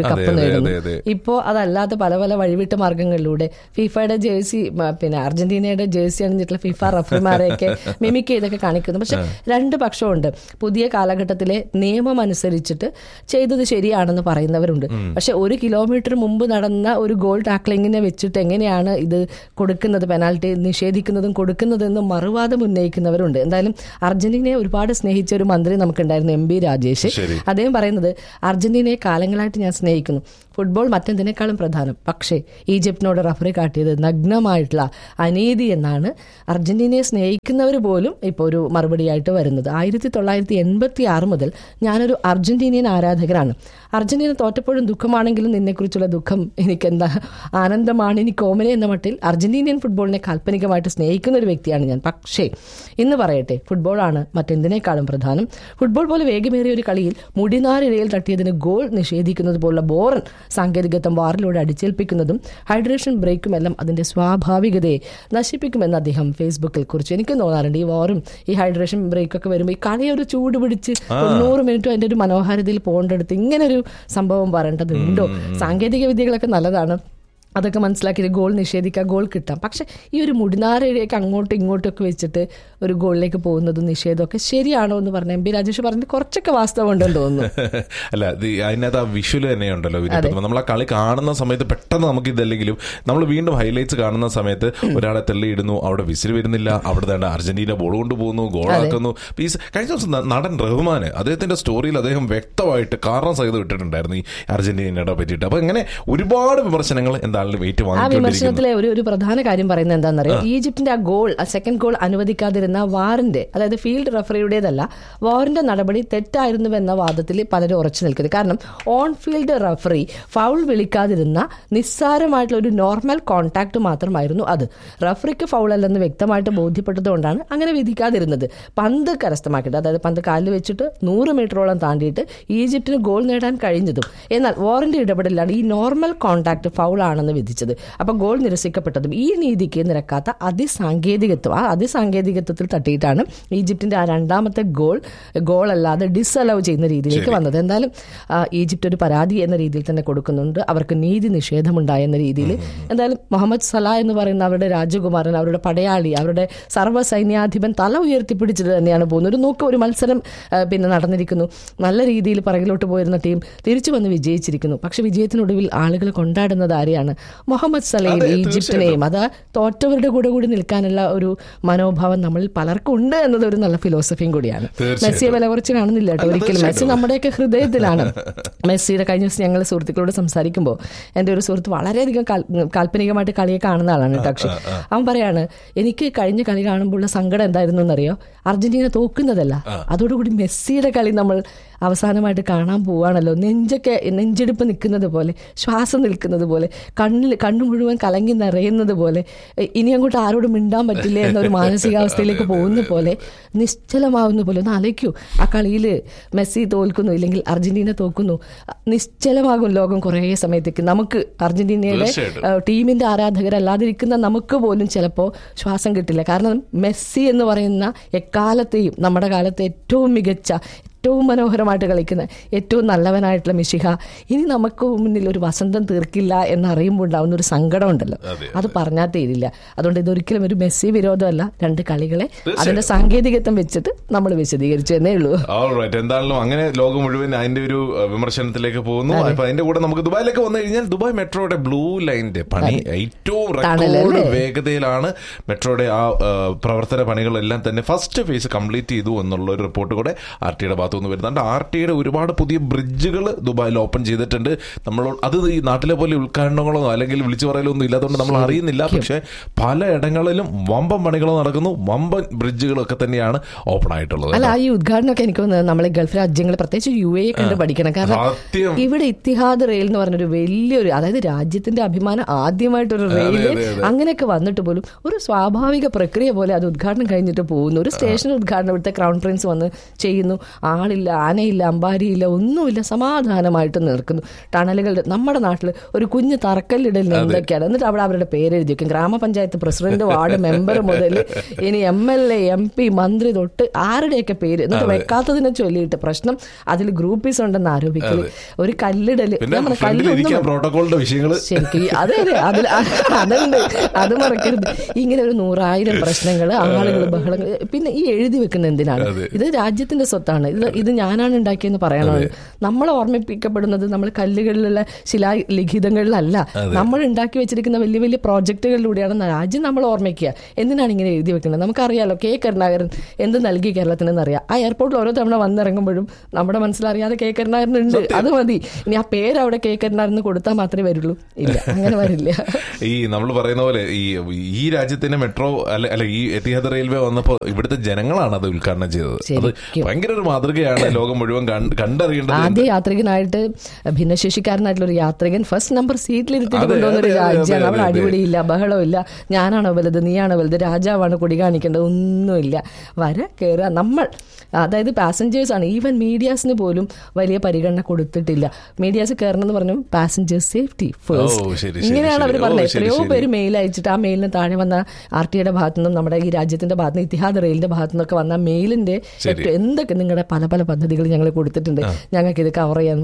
കപ്പ് അതെ, നേടുന്നു അതെ, അതെ. ഇപ്പോ അതല്ലാത്ത പല പല വഴിവിട്ട മാർഗങ്ങളിലൂടെ ഫിഫയുടെ ജേഴ്സി മ, പിന്നെ അർജന്റീനയുടെ ജേഴ്സി അണിഞ്ഞിട്ടുള്ള ഫിഫ റഫറിമാരെയൊക്കെ മിമിക് ചെയ്തൊക്കെ കാണിക്കുന്നു പക്ഷെ രണ്ട് പക്ഷമുണ്ട് പുതിയ കാലഘട്ടത്തിലെ നിയമം അനുസരിച്ചിട്ട് ചെയ്തത് ശരിയാണെന്ന് പറയുന്നവരുണ്ട് പക്ഷെ ഒരു കിലോമീറ്റർ മുമ്പ് നടന്ന ഒരു ഗോൾ ടാക്ലിങ്ങിനെ വെച്ചിട്ട് എങ്ങനെയാണ് ഇത് കൊടുക്കുന്നത് പെനാൽറ്റി നിഷേധിക്കുന്നതും കൊടുക്കുന്നതെന്നും മറുവാദം ഉന്നയിക്കുന്നവരുണ്ട് എന്തായാലും അർജന്റീനയെ ഒരുപാട് സ്നേഹിച്ച ഒരു മന്ത്രി നമുക്കുണ്ടായിരുന്നു എം ബി രാജേഷ് ശരി. അദ്ദേഹം പറയുന്നത് അർജന്റീനയെ കാലങ്ങളായിട്ട് ഞാൻ സ്നേഹിക്കുന്നു ഫുട്ബോൾ മറ്റെന്തിനേക്കാളും പ്രധാനം പക്ഷേ ഈജിപ്തിനോട് റഫറി കാട്ടിയത് നഗ്നമായിട്ടുള്ള അനീതി എന്നാണ് അർജന്റീനയെ സ്നേഹിക്കുന്നവർ പോലും ഇപ്പോൾ ഒരു മറുപടിയായിട്ട് വരുന്നത് ആയിരത്തി തൊള്ളായിരത്തി എൺപത്തി ആറ് മുതൽ ഞാനൊരു അർജന്റീനിയൻ ആരാധകരാണ് അർജന്റീന തോറ്റപ്പോഴും ദുഃഖമാണെങ്കിലും നിന്നെക്കുറിച്ചുള്ള ദുഃഖം എനിക്കെന്താ ആനന്ദമാണ് എനിക്ക് ഓമന എന്ന മട്ടിൽ അർജന്റീനിയൻ ഫുട്ബോളിനെ കാൽപ്പനികമായിട്ട് സ്നേഹിക്കുന്ന ഒരു വ്യക്തിയാണ് ഞാൻ പക്ഷേ ഇന്ന് പറയട്ടെ ഫുട്ബോളാണ് മറ്റെന്തിനേക്കാളും പ്രധാനം ഫുട്ബോൾ പോലെ വേഗമേറിയ ഒരു കളിയിൽ മുടിനാരിഴയിൽ തട്ടിയതിന് ഗോൾ നിഷേധിക്കുന്നത് പോലുള്ള ബോറൻ സാങ്കേതികത്വം വാറിലൂടെ അടിച്ചേൽപ്പിക്കുന്നതും ഹൈഡ്രേഷൻ ബ്രേക്കും എല്ലാം അതിന്റെ സ്വാഭാവികതയെ നശിപ്പിക്കുമെന്ന് അദ്ദേഹം ഫേസ്ബുക്കിൽ കുറിച്ചു എനിക്ക് തോന്നാറുണ്ട് ഈ വാറും ഈ ഹൈഡ്രേഷൻ ബ്രേക്കൊക്കെ വരുമ്പോൾ ഈ കളി ഒരു ചൂട് പിടിച്ച് തൊണ്ണൂറ് മിനിറ്റും അതിന്റെ ഒരു മനോഹാരിതയിൽ പോകേണ്ടടുത്ത് ഇങ്ങനെ ഒരു സംഭവം പറയേണ്ടതുണ്ടോ സാങ്കേതിക വിദ്യകളൊക്കെ നല്ലതാണ് അതൊക്കെ മനസ്സിലാക്കിയിട്ട് ഗോൾ നിഷേധിക്കുക ഗോൾ കിട്ടാം പക്ഷെ ഈ ഒരു മുടിനാരയിലേക്ക് അങ്ങോട്ടും ഇങ്ങോട്ടും ഒക്കെ വെച്ചിട്ട് ഒരു ഗോളിലേക്ക് പോകുന്നതും നിഷേധമൊക്കെ ശരിയാണോ എന്ന് പറഞ്ഞ എം പി രാജേഷ് പറഞ്ഞത് കുറച്ചൊക്കെ വാസ്തവം ഉണ്ടെന്ന് തോന്നുന്നു അല്ല ഇത് അതിനകത്ത് ആ വിഷ്വൽ തന്നെ ഉണ്ടല്ലോ ഇതിപ്പോ നമ്മൾ ആ കളി കാണുന്ന സമയത്ത് പെട്ടെന്ന് നമുക്ക് ഇതല്ലെങ്കിലും നമ്മൾ വീണ്ടും ഹൈലൈറ്റ്സ് കാണുന്ന സമയത്ത് ഒരാളെ തള്ളിയിടുന്നു അവിടെ വിസിൽ വരുന്നില്ല അവിടെ തന്നെ അർജന്റീന ബോൾ കൊണ്ടുപോകുന്നു ഗോളാക്കുന്നു ഈ സ- കഴിഞ്ഞ ദിവസം ന- നടൻ റഹ്മാന് അദ്ദേഹത്തിന്റെ സ്റ്റോറിയിൽ അദ്ദേഹം വ്യക്തമായിട്ട് കാരണം സഹിതം ഇട്ടിട്ടുണ്ടായിരുന്നു ഈ അർജന്റീനയുടെ പറ്റിയിട്ട് അപ്പൊ ഇങ്ങനെ ഒരുപാട് വിമർശനങ്ങൾ എന്തായാലും വെയിറ്റ് ആ വാങ്ങിക്കൊണ്ടിരിക്കുന്നു വിമർശനത്തിലെ ഒരു ഒരു പ്രധാന കാര്യം പറയുന്നത് എന്താണെന്നറിയോ ഈജിപ്തിന്റെ ആ ഗോൾ ആ സെക്കൻഡ് ഗോൾ അനുവദിക്കാതിരുന്ന വാറിന്റെ അതായത് ഫീൽഡ് റഫറിയുടേതല്ല വാറിന്റെ നടപടി തെറ്റായിരുന്നുവെന്ന വാദത്തിൽ പലരും ഉറച്ചു നിൽക്കുന്നത് കാരണം ഓൺ ഫീൽഡ് റഫറി ഫൗൾ വിളിക്കാതിരുന്ന നിസ്സാരമായിട്ടുള്ള ഒരു നോർമൽ കോൺടാക്ട് മാത്രമായിരുന്നു അത് റഫറിക്ക് ഫൗൾ അല്ലെന്ന് വ്യക്തമായിട്ട് ബോധ്യപ്പെട്ടതുകൊണ്ടാണ് അങ്ങനെ വിധിക്കാതിരുന്നത് പന്ത് കരസ്ഥമാക്കിയിട്ട് അതായത് പന്ത് കാലിൽ വെച്ചിട്ട് നൂറ് മീറ്ററോളം താണ്ടിയിട്ട് ഈജിപ്തിന് ഗോൾ നേടാൻ കഴിഞ്ഞതും എന്നാൽ വാറിന്റെ ഇടപെടലാണ് ഈ നോർമൽ കോൺടാക്ട് ഫൗൾ ആണെന്ന് വിധിച്ചത് അപ്പൊ ഗോൾ നിരസിക്കപ്പെട്ടതും ഈ നീതിക്ക് നിരക്കാത്ത അതിസാങ്കേതികത്വം ആ അതിസാങ്കേതികത്വത്തിൽ തട്ടിയിട്ടാണ് ഈജിപ്തിന്റെ ആ രണ്ടാമത്തെ ഗോൾ ഗോൾ അല്ലാതെ ഡിസലവ് ചെയ്യുന്ന രീതിയിലേക്ക് വന്നത് എന്തായാലും ആ, ഈജിപ്ത് ഒരു പരാതി എന്ന രീതിയിൽ തന്നെ കൊടുക്കുന്നുണ്ട് അവർക്ക് നീതി നിഷേധമുണ്ടായ എന്ന രീതിയിൽ എന്തായാലും മുഹമ്മദ് സലാ എന്ന് പറയുന്ന അവരുടെ രാജകുമാരൻ അവരുടെ പടയാളി അവരുടെ സർവ്വ സൈന്യാധിപൻ തല ഉയർത്തിപ്പിടിച്ചിട്ട് തന്നെയാണ് പോകുന്നത് ഒരു നോക്ക് ഒരു മത്സരം ആ, പിന്നെ നടന്നിരിക്കുന്നു നല്ല രീതിയിൽ പിറകിലോട്ട് പോയിരുന്ന ടീം തിരിച്ചു വന്ന് വിജയിച്ചിരിക്കുന്നു പക്ഷെ വിജയത്തിനൊടുവിൽ ആളുകൾ കൊണ്ടാടുന്നത് ആരെയാണ് മുഹമ്മദ് സലയും അതെ, ഈജിപ്തിനെയും അത് തോറ്റവരുടെ കൂടെ കൂടി നിൽക്കാനുള്ള ഒരു മനോഭാവം നമ്മളിൽ പലർക്കും ഉണ്ട് എന്നത് ഒരു നല്ല ഫിലോസഫിയും കൂടിയാണ് തീർച്ചയായിട്ടും. മെസ്സിയെ വില കുറച്ച് കാണുന്നില്ല കേട്ടോ അല്ല, ഒരിക്കലും മെസ്സി തീർച്ചയായിട്ടും. നമ്മുടെയൊക്കെ ഹൃദയത്തിലാണ് മെസ്സിയുടെ കഴിഞ്ഞ ദിവസം ഞങ്ങൾ സുഹൃത്തുക്കളോട് സംസാരിക്കുമ്പോൾ എൻ്റെ ഒരു സുഹൃത്ത് വളരെയധികം കാൽ- കാൽപ്പനികമായിട്ട് കളിയെ കാണുന്ന ആളാണ് കേട്ടോ പക്ഷെ അവൻ പറയാണ് എനിക്ക് കഴിഞ്ഞ കളി കാണുമ്പോഴുള്ള സങ്കടം എന്തായിരുന്നു എന്നറിയോ അർജന്റീന തോക്കുന്നതല്ല അതോടുകൂടി മെസ്സിയുടെ കളി നമ്മൾ അവസാനമായിട്ട് കാണാൻ പോവാണല്ലോ നെഞ്ചൊക്കെ നെഞ്ചെടുപ്പ് നിൽക്കുന്നത് പോലെ ശ്വാസം നിൽക്കുന്നത് പോലെ കണ്ണിൽ കണ്ണു മുഴുവൻ കലങ്ങി നിറയുന്നത് പോലെ എ, ഇനി അങ്ങോട്ട് ആരോടും മിണ്ടാൻ പറ്റില്ല എന്നൊരു മാനസികാവസ്ഥയിലേക്ക് പോകുന്ന പോലെ നിശ്ചലമാവുന്ന പോലെ ഒന്ന് ആലോചിക്കൂ ആ കളിയിൽ മെസ്സി തോൽക്കുന്നു ഇല്ലെങ്കിൽ അർജന്റീന തോക്കുന്നു നിശ്ചലമാകും ലോകം കുറേ സമയത്തേക്ക് നമുക്ക് അർജന്റീനയുടെ തീർച്ചയായിട്ടും. ഏഹ്, ടീമിന്റെ ആരാധകരല്ലാതിരിക്കുന്ന നമുക്ക് പോലും ചിലപ്പോൾ ശ്വാസം കിട്ടില്ല കാരണം മെസ്സി എന്ന് പറയുന്ന എക്കാലത്തെയും നമ്മുടെ കാലത്തെ ഏറ്റവും മികച്ച ഏറ്റവും മനോഹരമായിട്ട് കളിക്കുന്ന ഏറ്റവും നല്ലവനായിട്ടുള്ള മിഷിഹ ഇനി നമുക്ക് മുന്നിൽ ഒരു വസന്തം തീർക്കില്ല എന്നറിയുമ്പോൾ ഉണ്ടാവുന്ന ഒരു സങ്കടം ഉണ്ടല്ലോ അതെ, അത് പറഞ്ഞാൽ തീരില്ല അതുകൊണ്ട് ഇതൊരിക്കലും ഒരു മെസ്സി വിരോധമല്ല രണ്ട് കളികളെ അതിന്റെ സാങ്കേതികത്വം വെച്ചിട്ട് നമ്മൾ വിശദീകരിച്ചു എന്നേ ഉള്ളൂ റൈറ്റ് എന്തായാലും അങ്ങനെ ലോകം മുഴുവൻ അതിന്റെ ഒരു അഹ്, വിമർശനത്തിലേക്ക് പോകുന്നു അപ്പൊ അതിന്റെ കൂടെ നമുക്ക് ദുബായിലേക്ക് വന്നു കഴിഞ്ഞാൽ ദുബായ് മെട്രോയുടെ ബ്ലൂ ലൈനിന്റെ പണി ഏറ്റവും റെക്കോർഡ് ടണലല്ലേ? വേഗതയിലാണ് മെട്രോയുടെ ആ അഹ്, പ്രവർത്തന പണികളെല്ലാം തന്നെ ഫസ്റ്റ് ഫേസ് കംപ്ലീറ്റ് ചെയ്തു എന്നുള്ള ഒരു റിപ്പോർട്ട് കൂടെ ആർ ടിയുടെ ഭാഗത്തു നിന്ന് വരുന്നുണ്ട് ആർ ടിയുടെ ഒരുപാട് പുതിയ ബ്രിഡ്ജുകൾ ദുബായിൽ ഓപ്പൺ ചെയ്തിട്ടുണ്ട് നമ്മൾ അത് ഈ നാട്ടിലെ പോലെ ഉദ്ഘാടനങ്ങളോ അല്ലെങ്കിൽ വിളിച്ചു പറയലോ ഒന്നും ഇല്ലാത്തതുകൊണ്ട് നമ്മൾ അറിയുന്നില്ല പക്ഷെ പല ഇടങ്ങളിലും വമ്പൻ പണികളോ നടക്കുന്നു വമ്പൻ ബ്രിഡ്ജുകളൊക്കെ തന്നെയാണ് ഓപ്പൺ ആയിട്ടുള്ളത് അല്ല ഈ ഉദ്ഘാടനമൊക്കെ എനിക്ക് തോന്നുന്നത് നമ്മൾ ഗൾഫ് രാജ്യങ്ങൾ പ്രത്യേകിച്ച് യു എ കണ്ട് പഠിക്കണം കാരണം സത്യം. ഇവിടെ ഇത്തിഹാദ് റെയിൽ എന്ന് പറഞ്ഞൊരു വലിയൊരു അതായത് രാജ്യത്തിന്റെ അഭിമാനം ആദ്യമായിട്ടൊരു റെയിൽ അതെ, അതെ. അങ്ങനെയൊക്കെ വന്നിട്ട് പോലും ഒരു സ്വാഭാവിക പ്രക്രിയ പോലെ അത് ഉദ്ഘാടനം കഴിഞ്ഞിട്ട് പോകുന്നു ഒരു സ്റ്റേഷൻ ഉദ്ഘാടനം ഇവിടുത്തെ ക്രൗൺ പ്രിൻസ് വന്ന് ചെയ്യുന്നു ആളില്ല ആനയില്ല അമ്പാരിയില്ല ഒന്നുമില്ല സമാധാനമായിട്ട് നിൽക്കുന്നു ടണലുകളുടെ നമ്മുടെ നാട്ടിൽ ഒരു കുഞ്ഞ് തറക്കല്ലിടലിന് എന്തൊക്കെയാണ് എന്നിട്ട് അവിടെ അവരുടെ പേര് എഴുതി വെക്കും ഗ്രാമപഞ്ചായത്ത് പ്രസിഡന്റ് വാർഡ് മെമ്പർ മുതൽ ഇനി M L A M P മന്ത്രി തൊട്ട് ആരുടെയൊക്കെ പേര് എന്നിട്ട് വെക്കാത്തതിനെ ചൊല്ലിയിട്ട് പ്രശ്നം അതിൽ ഗ്രൂപ്പീസ് ഉണ്ടെന്ന് ആരോപിക്കല് ഒരു കല്ലിടല് പിന്നെ ഞാൻ പറഞ്ഞു, ഫ്രണ്ടിൽ കല്ലൊന്നും ഇരിക്കാൻ പ്രോട്ടോകോളിന്റെ വിഷയങ്ങൾ ശരിക്കും അതെ അതെ അതിൽ അതുണ്ട് അത് മറക്കരുത് ഇങ്ങനെ ഒരു നൂറായിരം പ്രശ്നങ്ങൾ ആളുകൾ ബഹളങ്ങൾ പിന്നെ ഈ എഴുതി വെക്കുന്ന എന്തിനാണ് ഇത് രാജ്യത്തിന്റെ സ്വത്താണ് ഇത് ഇത് ഞാനാണ് ഉണ്ടാക്കിയെന്ന് പറയണോ നമ്മൾ ഓർമ്മിപ്പിക്കപ്പെടുന്നത് നമ്മൾ കല്ലുകളിലുള്ള ശിലാലിഖിതങ്ങളിലല്ല നമ്മൾ ഉണ്ടാക്കി വെച്ചിരിക്കുന്ന വലിയ വലിയ പ്രോജക്റ്റുകളിലൂടെയാണ് രാജ്യം നമ്മൾ ഓർമ്മിക്കുക എന്തിനാണ് ഇങ്ങനെ എഴുതി വെക്കുന്നത് നമുക്കറിയാലോ കെ കരുണാകരൻ എന്ത് നൽകി കേരളത്തിനെന്ന് അറിയാം ആ എയർപോർട്ടിൽ ഓരോ തവണ വന്നിറങ്ങുമ്പോഴും നമ്മുടെ മനസ്സിലറിയാതെ കെ കരുണാകരൻ ഉണ്ട് അത് മതി ഇനി ആ പേര് അവിടെ കെ കരുണാകരന് കൊടുത്താൽ മാത്രമേ വരുള്ളൂ ഇല്ല അങ്ങനെ വരില്ല ഈ നമ്മൾ പറയുന്ന പോലെ ഈ ഈ രാജ്യത്തിന്റെ മെട്രോ അല്ല അല്ല ഈ എത്തിഹാദ് റെയിൽവേ വന്നപ്പോ ഇവിടുത്തെ ജനങ്ങളാണ് അത് ഉദ്ഘാടനം ചെയ്തത് അത് ശരിക്കും. ഭയങ്കര ഒരു മാതൃകയാണ് ലോകം മുഴുവൻ കണ്ട്- കണ്ടറിയേണ്ടത് ആദ്യ യാത്രികനായിട്ട് ഭിന്നശേഷിക്കാരനായിട്ടുള്ള ഒരു യാത്രികൻ ഫസ്റ്റ് നമ്പർ സീറ്റിലിരുത്തിട്ട് അതെ, കൊണ്ടുവന്ന ഒരു അതെ, അതെ, രാജ്യമാണ് അവിടെ അതെ, അതെ. അടിപൊളിയില്ല ബഹളമില്ല ഞാനാണോ വലുത് നീയാണോ വലുത് രാജാവാണ് കൊടി കാണിക്കേണ്ടത് ഒന്നുമില്ല വര കയറുക നമ്മൾ അതായത് പാസഞ്ചേഴ്സ് ആണ് ഈവൻ മീഡിയാസിന് പോലും വലിയ പരിഗണന കൊടുത്തിട്ടില്ല മീഡിയാസ് കയറണം എന്ന് പറഞ്ഞു പാസഞ്ചേഴ്സ് സേഫ്റ്റി ഫസ്റ്റ് ഓ, ശരി, ശരി, ഇങ്ങനെയാണ് അവർ ശരി. ഓ, പറഞ്ഞത് ശരി, എത്രയോ ശരി. പേര് മെയിൽ അയച്ചിട്ട് ആ മെയിലിന് താഴെ വന്ന ആർ ടിയുടെ ഭാഗത്തു നിന്നും നമ്മുടെ ഈ രാജ്യത്തിന്റെ ഭാഗത്ത് നിന്ന് ഇത്തിഹാദ് റെയിലിന്റെ ഭാഗത്തു നിന്നൊക്കെ വന്ന മെയിലിന്റെ ശരി. ഏറ്റവും എന്തൊക്കെ നിങ്ങളുടെ പല പല പദ്ധതികൾ ഞങ്ങൾ കൊടുത്തിട്ടുണ്ട് ഞങ്ങൾക്ക് ഇത് കവർ ചെയ്യാൻ